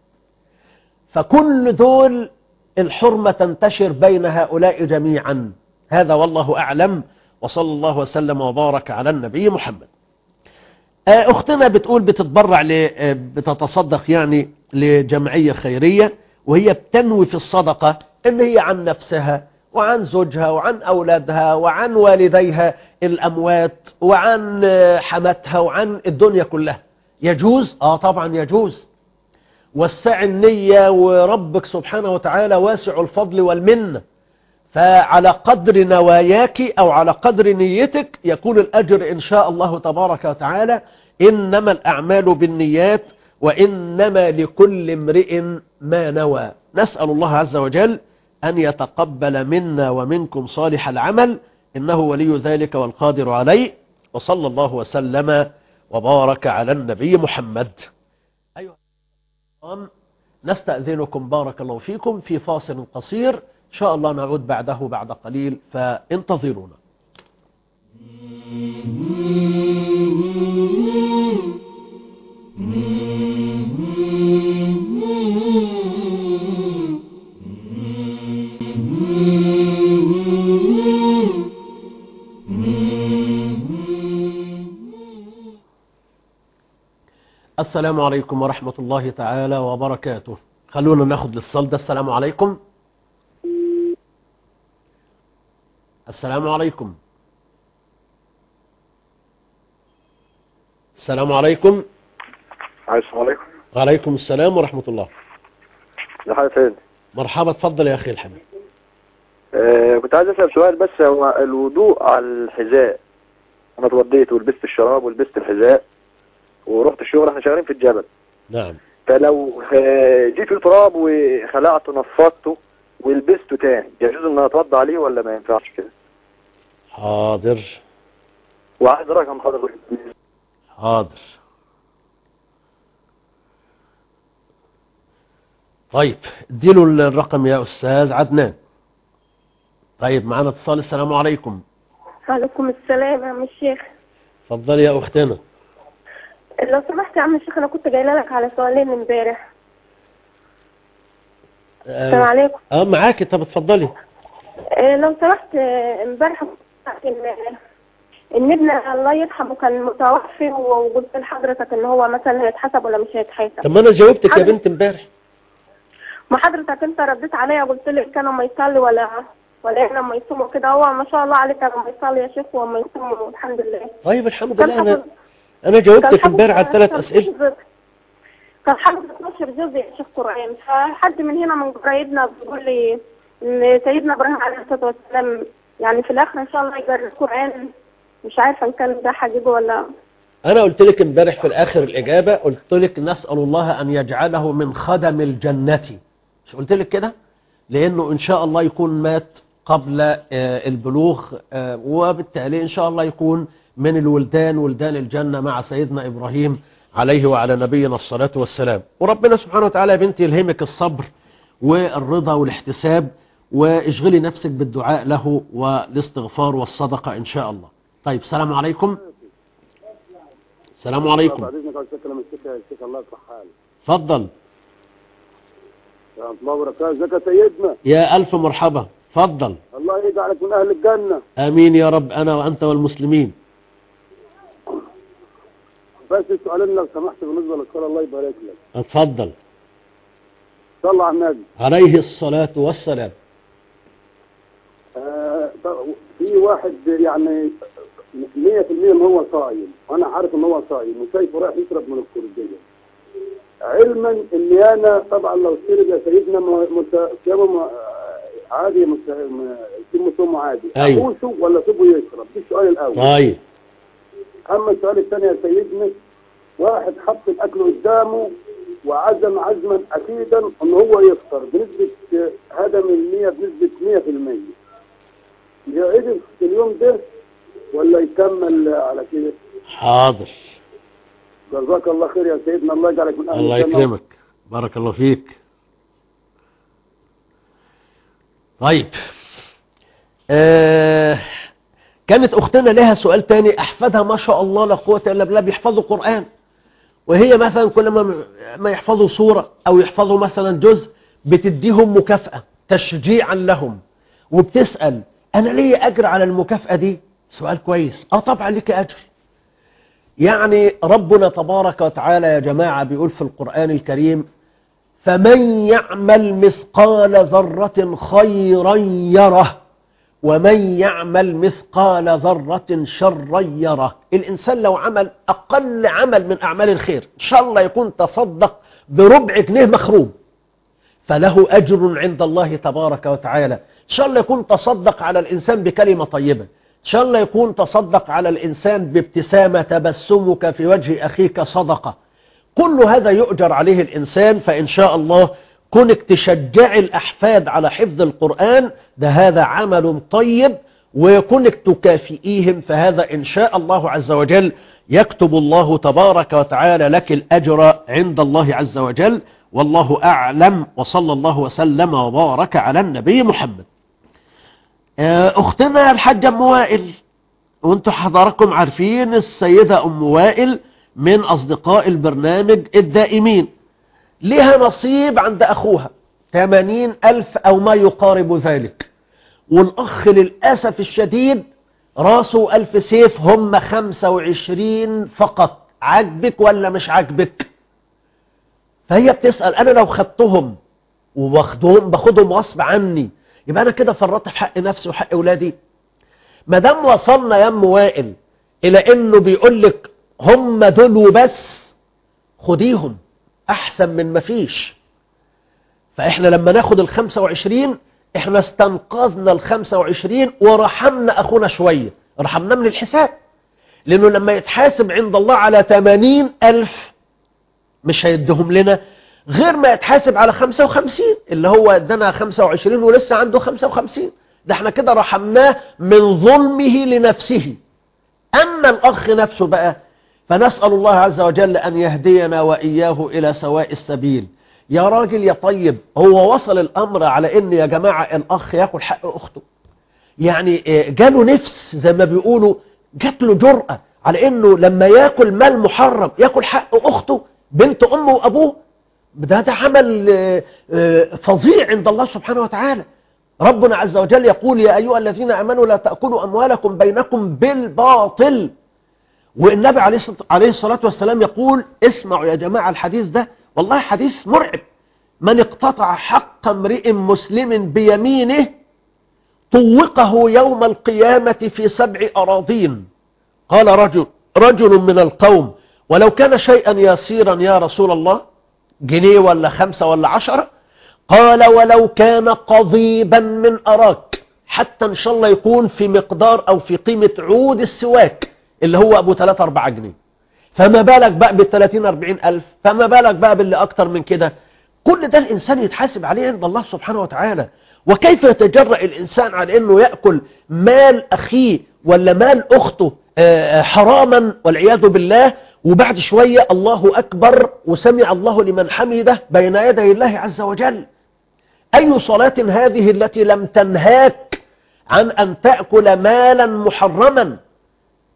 فكل دول الحرمة تنتشر بين هؤلاء جميعا هذا والله أعلم وصلى الله وسلم وبارك على النبي محمد آه، أختنا بتقول بتتبرع ل- آه، بتتصدق يعني لجمعية خيرية وهي بتنوي في الصدقة إن هي عن نفسها وعن زوجها وعن أولادها وعن والديها الأموات وعن آه، حماتها وعن الدنيا كلها يجوز؟ آه طبعا يجوز وسع النية وربك سبحانه وتعالى واسع الفضل والمنه فعلى قدر نواياك أو على قدر نيتك يكون الأجر إن شاء الله تبارك وتعالى إنما الأعمال بالنيات وإنما لكل امرئ ما نوى نسأل الله عز وجل أن يتقبل منا ومنكم صالح العمل إنه ولي ذلك والقادر عليه وصلى الله وسلم وبارك على النبي محمد أيها الكرام، نستأذنكم بارك الله فيكم في فاصل قصير إن شاء الله نعود بعده بعد قليل فانتظرونا السلام عليكم ورحمة الله تعالى وبركاته خلونا ناخد الاتصال ده السلام عليكم السلام عليكم السلام عليكم السلام عليكم وعليكم السلام ورحمة الله ده حاجة تاني مرحبا اتفضل يا أخي الحبيب آه كنت عايز أسأل سؤال بس هو الوضوء على الحذاء أنا اتوضيت ولبست الشراب ولبست الحذاء ورحت الشغل احنا شغالين في الجبل نعم فلو آه، جيت في التراب وخلعته نفضته ولبسته تاني يجوز ان انا اتوضى عليه ولا ما ينفعش كده حاضر وعايز رقم حضرتك حاضر طيب اديله الرقم يا أستاذ عدنان طيب معنا اتصال السلام عليكم وعليكم السلام يا عم الشيخ اتفضل يا أختنا لو سمحت يا عم الشيخ انا كنت جايله لك على سؤالين امبارح السلام اه, عليكم آه معاكي طب اتفضلي آه، لو سمحت آه، امبارح كنت ان ان ابن الله يرحمه كان متوفي وقلت لحضرتك ان هو مثلا هيتحسب ولا مش هيتحسب طب ما انا جاوبتك يا حضرتك- بنت امبارح ما حضرتك انت رديت عليا قلت لي كانوا ما يصلي ولا ولا احنا ما يصوموا كده هو ما شاء الله عليه كانوا ما يصلي يا شيخ وما يصوموا الحمد لله طيب الحمد كان لله انا حافظ- انا كان جاوبتك حافظ امبارح على الثلاث 12 اسئله جزء. كان حافظ 12 جزء يا شيخ قرآن فحد من هنا من قرايبنا بيقول لي ان سيدنا ابراهيم عليه الصلاه والسلام يعني في الاخر ان شاء الله يقرا القرآن مش عارفه ان كان ده حقيقي ولا انا قلت لك امبارح في الاخر الاجابه قلت لك نسال الله ان يجعله من خدم الجنه مش قلت لك كده لانه ان شاء الله يكون مات قبل آه، البلوغ آه، وبالتالي ان شاء الله يكون من الولدان ولدان الجنه مع سيدنا ابراهيم عليه وعلى نبينا الصلاه والسلام وربنا سبحانه وتعالى يا بنتي يلهمك الصبر والرضا والاحتساب واشغلي نفسك بالدعاء له والاستغفار والصدقه ان شاء الله طيب السلام عليكم السلام عليكم بعد اذنك عاوز اتكلم الشيخ يا شيخ الله يصلح حالك اتفضل ورحمه الله وبركاته ازيك يا سيدنا يا ألف مرحبا اتفضل الله يجعلك من اهل الجنه آمين يا رب أنا وأنت والمسلمين بس سؤالين لو سمحت بالنسبه للصلاه الله يبارك لك اتفضل صلى على النبي عليه الصلاة والسلام آه طب في واحد يعني 100% ان هو صايم وانا عارف ان هو صايم وشايفه رايح يشرب من الكرديه علما ان انا طبعا لو شرب يا سيدنا م- مت- صيامه م- عادي مت- م- يتم صومه عادي أيوة. احوشه ولا اسيبه يشرب دي السؤال الاول طيب اما السؤال الثاني يا سيدنا واحد حط الاكل قدامه وعزم عزما اكيدا ان هو يفطر بنسبه آه، هدم المية بنسبه 100% يعيد في اليوم ده ولا يكمل على كده حاضر جزاك الله خير يا سيدنا الله يجعلك من اهل الله الجنة. يكرمك بارك الله فيك طيب آه كانت أختنا لها سؤال تاني أحفادها ما شاء الله لا قوة إلا بالله بيحفظوا قرآن وهي مثلا كل ما ما يحفظوا سورة أو يحفظوا مثلا جزء بتديهم مكافأة تشجيعا لهم وبتسأل أنا ليه أجر على المكافأة دي سؤال كويس آه طبعا لك أجر يعني ربنا تبارك وتعالى يا جماعة بيقول في القرآن الكريم فمن يعمل مثقال ذرة خيرا يره ومن يعمل مثقال ذرة شرا يره الإنسان لو عمل أقل عمل من أعمال الخير إن شاء الله يكون تصدق بربع جنيه مخروم فله أجر عند الله تبارك وتعالى إن شاء الله يكون تصدق على الإنسان بكلمة طيبة إن شاء الله يكون تصدق على الإنسان بابتسامة تبسمك في وجه أخيك صدقة كل هذا يؤجر عليه الإنسان فإن شاء الله كونك تشجع الأحفاد على حفظ القرآن ده هذا عمل طيب وكونك تكافئيهم فهذا إن شاء الله عز وجل يكتب الله تبارك وتعالى لك الأجر عند الله عز وجل والله أعلم وصلى الله وسلم وبارك على النبي محمد آه، أختنا الحاجة أم وائل وانتم حضراتكم عارفين السيدة أم وائل من أصدقاء البرنامج الدائمين لها نصيب عند أخوها 80 ألف أو ما يقارب ذلك والأخ للأسف الشديد راسه ألف سيف هم 25 فقط عجبك ولا مش عجبك فهي بتسأل أنا لو خدتهم وباخدهم باخدهم غصب عني يبقى أنا كده فرطت في حق نفسي وحق أولادي ما دام وصلنا يا أم وائل إلى إنه بيقول لك هم دول وبس خديهم أحسن من ما فيش فإحنا لما ناخد ال 25 إحنا استنقذنا ال 25 ورحمنا أخونا شوية رحمنا من الحساب لأنه لما يتحاسب عند الله على 80 ألف مش هيدهم لنا غير ما يتحاسب على 55 اللي هو ادانا 25 ولسه عنده 55 ده احنا كده رحمناه من ظلمه لنفسه أما الأخ نفسه بقى فنسأل الله عز وجل أن يهدينا وإياه إلى سواء السبيل يا راجل يا طيب هو وصل الأمر على أن يا جماعة الأخ يأكل حق أخته يعني آه، جاله نفس زي ما بيقولوا جات له جرأة على أنه لما يأكل مال محرم يأكل حق أخته بنت أمه وأبوه ده ده عمل آه، آه، فظيع عند الله سبحانه وتعالى ربنا عز وجل يقول يا أيها الذين أمنوا لا تأكلوا أموالكم بينكم بالباطل والنبي عليه الصلاة- عليه الصلاة والسلام يقول اسمعوا يا جماعة الحديث ده والله حديث مرعب من اقتطع حق امرئ مسلم بيمينه طوقه يوم القيامة في سبع أراضين قال رجل رجل من القوم ولو كان شيئا يسيرا يا رسول الله جنيه ولا خمسة ولا عشرة قال ولو كان قضيبا من أراك حتى إن شاء الله يكون في مقدار أو في قيمة عود السواك اللي هو أبو 3 4 جنيه فما بالك بقى بال 30 40 ألف فما بالك بقى باللي أكتر من كده كل ده الإنسان يتحاسب عليه عند الله سبحانه وتعالى وكيف يتجرأ الإنسان على أنه يأكل مال أخيه ولا مال أخته آه، حراما والعياذ بالله وبعد شوية الله أكبر وسمع الله لمن حمده بين يدي الله عز وجل أي صلاة هذه التي لم تنهاك عن أن تأكل مالا محرما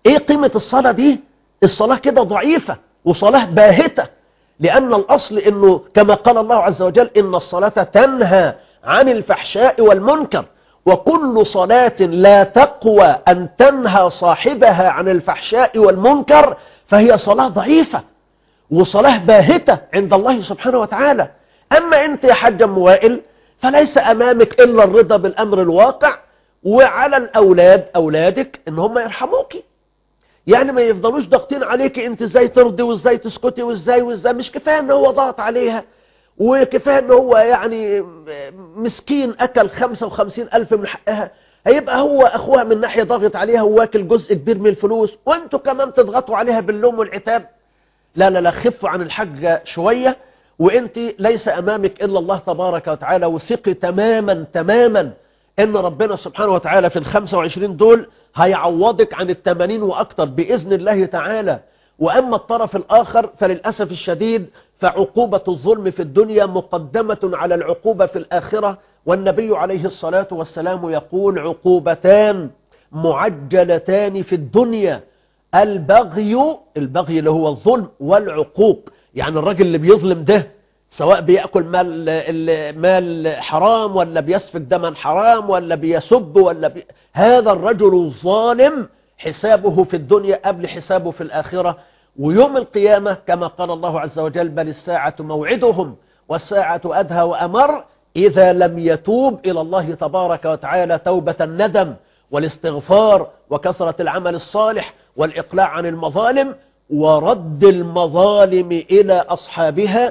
ايه قيمة الصلاة دي الصلاة كده ضعيفة وصلاة باهتة لأن الأصل أنه كما قال الله عز وجل إن الصلاة تنهى عن الفحشاء والمنكر وكل صلاة لا تقوى أن تنهى صاحبها عن الفحشاء والمنكر فهي صلاة ضعيفة وصلاة باهتة عند الله سبحانه وتعالى أما أنت يا حاج أم وائل فليس أمامك إلا الرضا بالأمر الواقع وعلى الأولاد أولادك إن هم يرحموك يعني ما يفضلوش ضاغطين عليك انت ازاي ترضي وازاي تسكتي وازاي وازاي مش كفايه ان هو ضغط عليها وكفايه ان هو يعني مسكين اكل 55 الف من حقها هيبقى هو اخوها من ناحيه ضاغط عليها وواكل جزء كبير من الفلوس وانتوا كمان تضغطوا عليها باللوم والعتاب لا لا لا خفوا عن الحاجه شويه وانت ليس امامك الا الله تبارك وتعالى وثقي تماما تماما ان ربنا سبحانه وتعالى في ال 25 دول هيعوضك عن التمانين وأكتر بإذن الله تعالى وأما الطرف الآخر فللأسف الشديد فعقوبة الظلم في الدنيا مقدمة على العقوبة في الآخرة والنبي عليه الصلاة والسلام يقول عقوبتان معجلتان في الدنيا البغي البغي اللي هو الظلم والعقوق يعني الراجل اللي بيظلم ده سواء بيأكل مال, مال حرام ولا بيسفك دما حرام ولا بيسب ولا بي... هذا الرجل الظالم حسابه في الدنيا قبل حسابه في الآخرة ويوم القيامة كما قال الله عز وجل بل الساعة موعدهم والساعة أدهى وأمر إذا لم يتوب إلى الله تبارك وتعالى توبة الندم والاستغفار وكثرة العمل الصالح والإقلاع عن المظالم ورد المظالم إلى أصحابها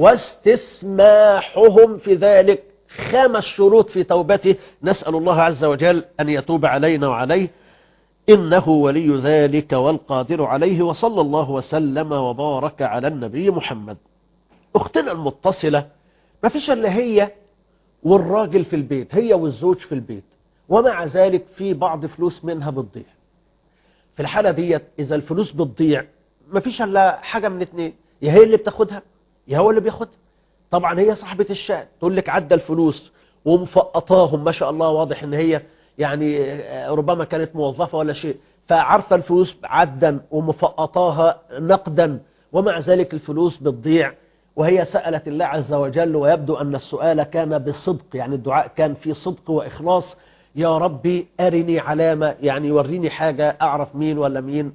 واستسماحهم في ذلك خمس شروط في توبته نسأل الله عز وجل أن يتوب علينا وعليه إنه ولي ذلك والقادر عليه وصلى الله وسلم وبارك على النبي محمد أختنا المتصلة ما فيش إلا هي والراجل في البيت هي والزوج في البيت ومع ذلك في بعض فلوس منها بتضيع في الحالة ديت إذا الفلوس بتضيع ما فيش إلا حاجة من اتنين يا هي اللي بتاخدها يا هو اللي بياخدها طبعا هي صاحبة الشأن تقول لك عدى الفلوس ومفقطاهم ما شاء الله واضح ان هي يعني ربما كانت موظفة ولا شيء فعارفة الفلوس عدا ومفقطاها نقدا ومع ذلك الفلوس بتضيع وهي سألت الله عز وجل ويبدو أن السؤال كان بصدق يعني الدعاء كان في صدق وإخلاص يا ربي أرني علامة يعني وريني حاجة أعرف مين ولا مين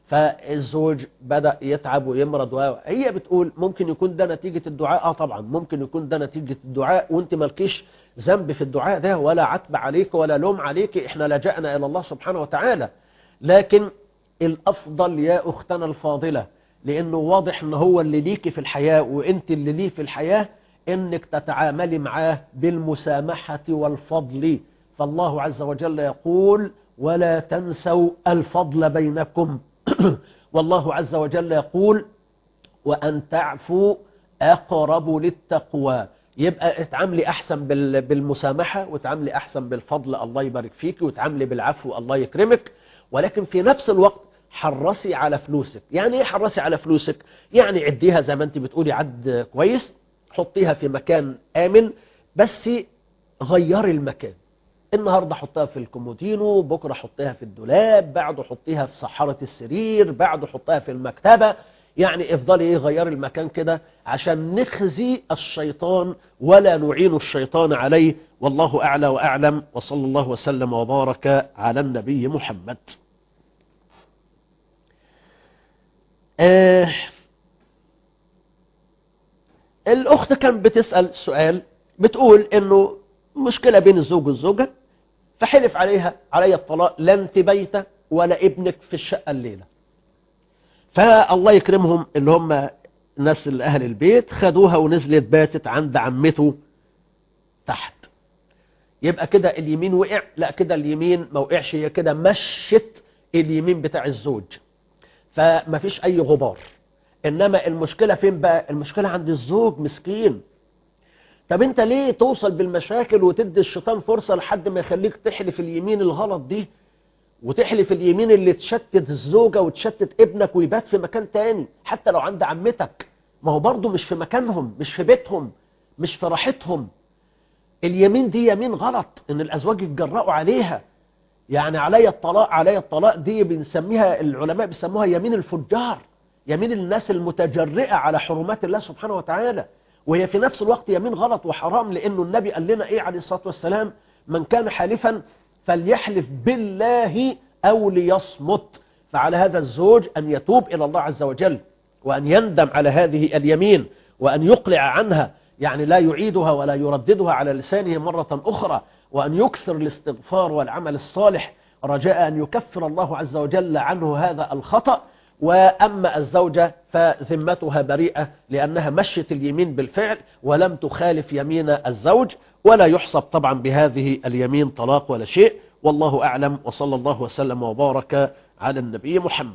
فالزوج بدأ يتعب ويمرض وهي بتقول ممكن يكون ده نتيجة الدعاء اه طبعا ممكن يكون ده نتيجة الدعاء وانت مالكيش ذنب في الدعاء ده ولا عتب عليك ولا لوم عليك احنا لجأنا الى الله سبحانه وتعالى لكن الافضل يا اختنا الفاضلة لانه واضح ان هو اللي ليكي في الحياة وانت اللي ليه في الحياة انك تتعاملي معاه بالمسامحة والفضل فالله عز وجل يقول ولا تنسوا الفضل بينكم والله عز وجل يقول وأن تعفوا أقرب للتقوى يبقى اتعاملي أحسن بالمسامحة وتعاملي أحسن بالفضل الله يبارك فيك وتعاملي بالعفو الله يكرمك ولكن في نفس الوقت حرصي على فلوسك يعني ايه حرصي على فلوسك يعني عديها زي ما انت بتقولي عد كويس حطيها في مكان آمن بس غيري المكان النهاردة حطها في الكومودينو بكرة حطيها في الدولاب بعده حطيها في صحارة السرير بعده حطيها في المكتبة يعني افضلي ايه غير المكان كده عشان نخزي الشيطان ولا نعين الشيطان عليه والله أعلى وأعلم وصلى الله وسلم وبارك على النبي محمد آه الأخت كانت بتسأل سؤال بتقول انه مشكلة بين الزوج والزوجة فحلف عليها علي الطلاق لا انت بيتة ولا ابنك في الشقة الليلة فالله يكرمهم اللي هم ناس أهل البيت خدوها ونزلت باتت عند عمته تحت يبقى كده اليمين وقع لا كده اليمين ما وقعش هي كده مشت اليمين بتاع الزوج فما فيش أي غبار إنما المشكلة فين بقى المشكلة عند الزوج مسكين طب انت ليه توصل بالمشاكل وتدي الشيطان فرصة لحد ما يخليك تحلف اليمين الغلط دي وتحلف اليمين اللي تشتت الزوجة وتشتت ابنك ويبات في مكان تاني حتى لو عند عمتك ما هو برضه مش في مكانهم مش في بيتهم مش في راحتهم اليمين دي يمين غلط ان الازواج يتجرأوا عليها يعني علي الطلاق علي الطلاق دي بنسميها العلماء بيسموها يمين الفجار يمين الناس المتجرئة على حرمات الله سبحانه وتعالى وهي في نفس الوقت يمين غلط وحرام لأنه النبي قال لنا إيه عليه الصلاة والسلام من كان حالفا فليحلف بالله أو ليصمت فعلى هذا الزوج أن يتوب إلى الله عز وجل وأن يندم على هذه اليمين وأن يقلع عنها يعني لا يعيدها ولا يرددها على لسانه مرة أخرى وأن يكثر الاستغفار والعمل الصالح رجاء أن يكفر الله عز وجل عنه هذا الخطأ وأما الزوجة فذمتها بريئة لأنها مشت اليمين بالفعل ولم تخالف يمين الزوج ولا يحسب طبعا بهذه اليمين طلاق ولا شيء والله أعلم وصلى الله وسلم وبارك على النبي محمد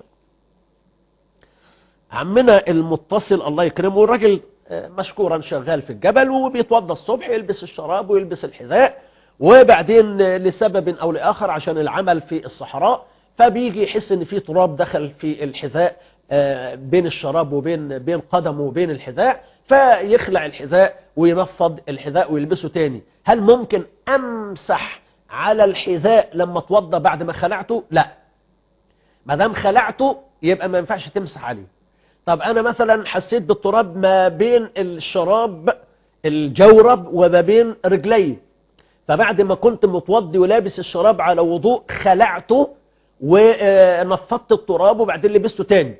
عمنا المتصل الله يكرمه الراجل مشكورا شغال في الجبل وبيتوضى الصبح يلبس الشراب ويلبس الحذاء وبعدين لسبب أو لآخر عشان العمل في الصحراء فبيجي يحس ان في تراب دخل في الحذاء بين الشراب وبين بين قدمه وبين الحذاء فيخلع الحذاء وينفض الحذاء ويلبسه تاني هل ممكن امسح على الحذاء لما اتوضى بعد ما خلعته لا ما دام خلعته يبقى ما ينفعش تمسح عليه طب انا مثلا حسيت بالتراب ما بين الشراب الجورب وما بين رجلي فبعد ما كنت متوضي ولابس الشراب على وضوء خلعته ونفضت التراب وبعدين لبسته تاني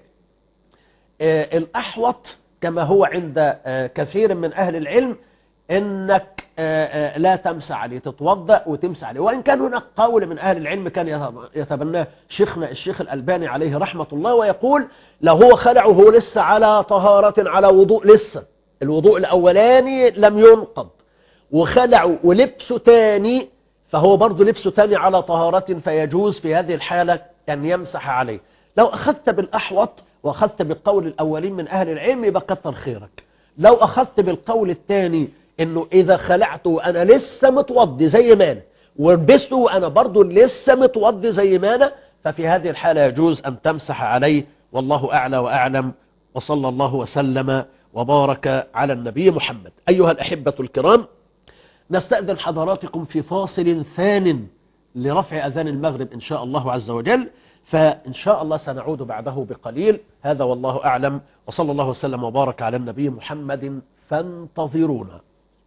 الأحوط كما هو عند كثير من أهل العلم انك لا تمسح عليه تتوضا وتمسح عليه وان كان هناك قول من اهل العلم كان يتبناه شيخنا الشيخ الالباني عليه رحمه الله ويقول لو هو خلعه هو لسه على طهاره على وضوء لسه الوضوء الاولاني لم ينقض وخلعه ولبسه تاني فهو برضه لبسه تاني على طهارة فيجوز في هذه الحالة أن يمسح عليه لو أخذت بالأحوط وأخذت بالقول الأولين من أهل العلم يبقى كتر خيرك لو أخذت بالقول الثاني أنه إذا خلعته وأنا لسه متوضي زي ما أنا ولبسته وأنا برضه لسه متوضي زي ما أنا ففي هذه الحالة يجوز أن تمسح عليه والله أعلى وأعلم وصلى الله وسلم وبارك على النبي محمد أيها الأحبة الكرام نستأذن حضراتكم في فاصل ثان لرفع أذان المغرب إن شاء الله عز وجل فإن شاء الله سنعود بعده بقليل هذا والله أعلم وصلى الله وسلم وبارك على النبي محمد فانتظرونا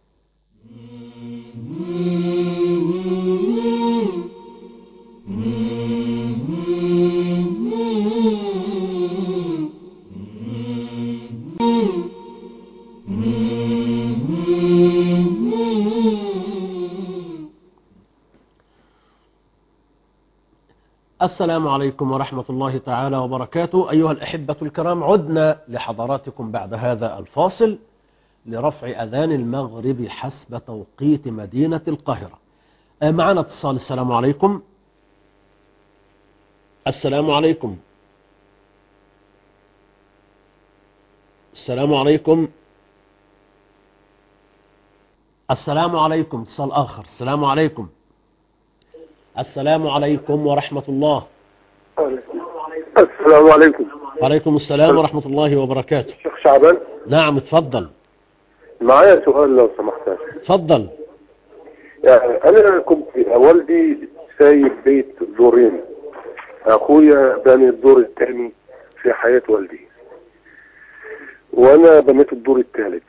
السلام عليكم ورحمة الله تعالى وبركاته أيها الأحبة الكرام عدنا لحضراتكم بعد هذا الفاصل لرفع أذان المغرب حسب توقيت مدينة القاهرة معنا اتصال السلام عليكم السلام عليكم السلام عليكم السلام عليكم اتصال آخر السلام عليكم السلام عليكم ورحمة الله السلام عليكم وعليكم السلام ورحمة الله وبركاته شيخ شعبان نعم اتفضل معايا سؤال لو سمحت اتفضل يعني انا كنت والدي سايب بيت دورين اخويا بني الدور الثاني في حياة والدي وانا بنيت الدور الثالث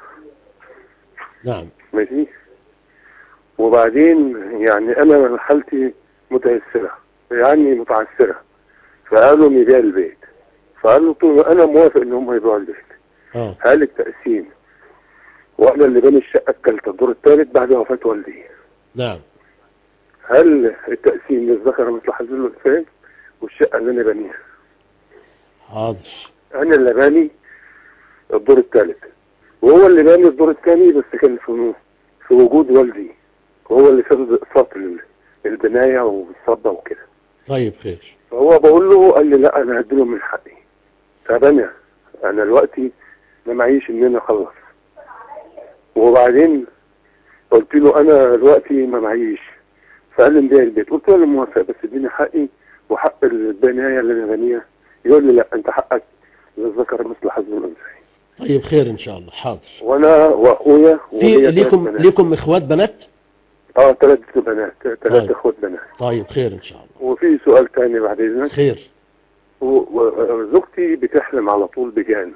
نعم ماشي وبعدين يعني انا حالتي متيسرة يعني متعسرة فقالوا نبيع البيت فقالوا له انا موافق ان هم يبيعوا البيت اه هل التقسيم وانا اللي بني الشقة الثالثة الدور الثالث بعد وفاة والدي نعم هل التقسيم للذكر مثل حظ الانثيين والشقة اللي انا بنيها حاضر انا اللي باني الدور الثالث وهو اللي باني الدور الثاني بس كان في في وجود والدي وهو اللي سدد اقساط ال- البنايه والصبه وكده طيب خير فهو بقول له قال لي لا انا هديله من حقي طب انا انا دلوقتي ما معيش ان انا اخلص وبعدين قلت له انا دلوقتي ما معيش فقال لي نبيع البيت قلت له انا موافق بس اديني حقي وحق البنايه اللي انا بنيها يقول لي لا انت حقك للذكر مثل حظ الانثيين طيب خير ان شاء الله حاضر وانا واخويا في وليا ثلاث ليكم بنات. ليكم اخوات بنات اه ثلاث بنات ثلاث طيب. اخوات بنات طيب خير ان شاء الله وفي سؤال تاني بعد اذنك خير و- وزوجتي بتحلم على طول بجان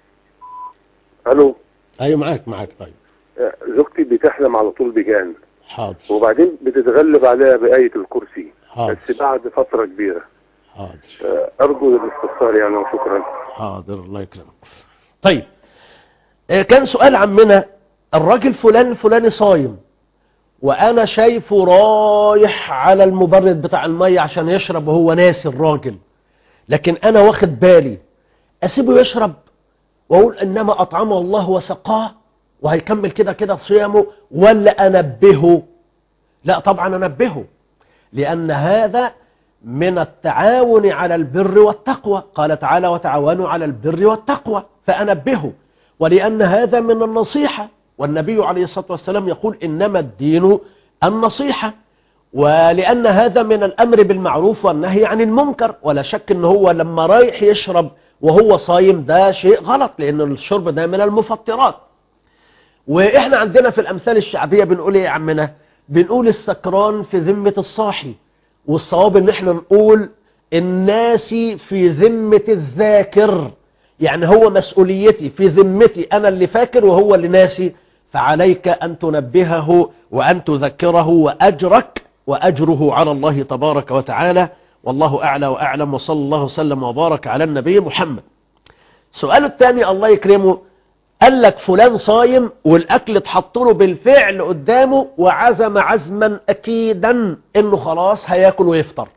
الو ايوه معاك معاك طيب آه، زوجتي بتحلم على طول بجان حاضر وبعدين بتتغلب عليها بآية الكرسي حاضر بس بعد فترة كبيرة حاضر آه، أرجو الاستفسار يعني وشكرا حاضر الله يكرمك طيب آه، كان سؤال عمنا الراجل فلان الفلاني صايم وانا شايفه رايح على المبرد بتاع المية عشان يشرب وهو ناسي الراجل لكن انا واخد بالي اسيبه يشرب واقول انما اطعمه الله وسقاه وهيكمل كده كده صيامه ولا انبهه لا طبعا انبهه لان هذا من التعاون على البر والتقوى قال تعالى وتعاونوا على البر والتقوى فأنبهه ولأن هذا من النصيحة والنبي عليه الصلاة والسلام يقول إنما الدين النصيحة ولأن هذا من الأمر بالمعروف والنهي عن المنكر ولا شك إن هو لما رايح يشرب وهو صايم ده شيء غلط لأن الشرب ده من المفطرات وإحنا عندنا في الأمثال الشعبية بنقول إيه يا عمنا بنقول السكران في ذمة الصاحي والصواب ان احنا نقول الناس في ذمة الذاكر يعني هو مسؤوليتي في ذمتي انا اللي فاكر وهو اللي ناسي فعليك ان تنبهه وان تذكره واجرك واجره على الله تبارك وتعالى والله اعلى واعلم وصلى الله وسلم وبارك على النبي محمد سؤال الثاني الله يكرمه قال لك فلان صايم والاكل اتحط له بالفعل قدامه وعزم عزما اكيدا انه خلاص هياكل ويفطر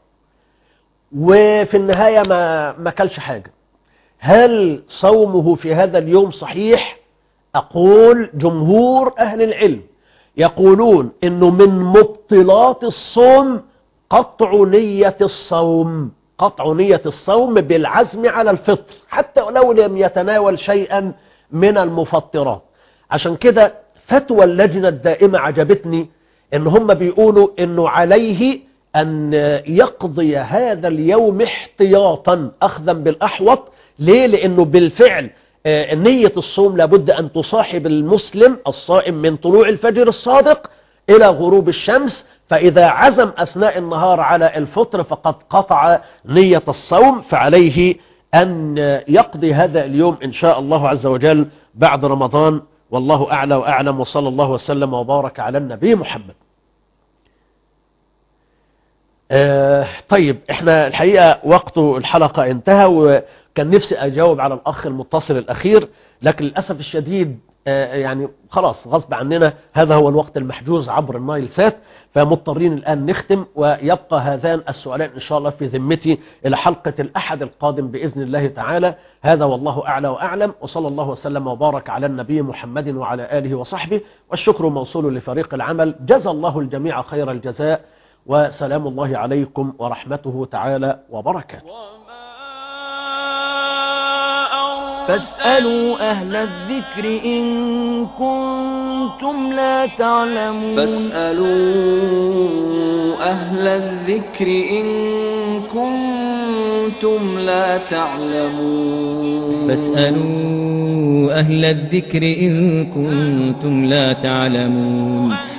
وفي النهاية ما ما كلش حاجة هل صومه في هذا اليوم صحيح اقول جمهور اهل العلم يقولون انه من مبطلات الصوم قطع نية الصوم قطع نية الصوم بالعزم على الفطر حتى لو لم يتناول شيئا من المفطرات عشان كده فتوى اللجنة الدائمة عجبتني ان هم بيقولوا انه عليه ان يقضي هذا اليوم احتياطا اخذا بالاحوط ليه لانه بالفعل آه، نية الصوم لابد ان تصاحب المسلم الصائم من طلوع الفجر الصادق الى غروب الشمس فاذا عزم اثناء النهار على الفطر فقد قطع نية الصوم فعليه أن يقضي هذا اليوم إن شاء الله عز وجل بعد رمضان والله أعلى وأعلم وصلى الله وسلم وبارك على النبي محمد آه طيب احنا الحقيقة وقت الحلقة انتهى وكان نفسي أجاوب على الأخ المتصل الأخير لكن للأسف الشديد آه يعني خلاص غصب عننا هذا هو الوقت المحجوز عبر النايل سات فمضطرين الآن نختم ويبقى هذان السؤالان إن شاء الله في ذمتي إلى حلقة الأحد القادم بإذن الله تعالى هذا والله أعلى وأعلم وصلى الله وسلم وبارك على النبي محمد وعلى آله وصحبه والشكر موصول لفريق العمل جزى الله الجميع خير الجزاء وسلام الله عليكم ورحمته تعالى وبركاته فاسألوا أهل الذكر إن كنتم لا تعلمون فاسألوا أهل الذكر إن كنتم لا تعلمون فاسألوا أهل الذكر إن كنتم لا تعلمون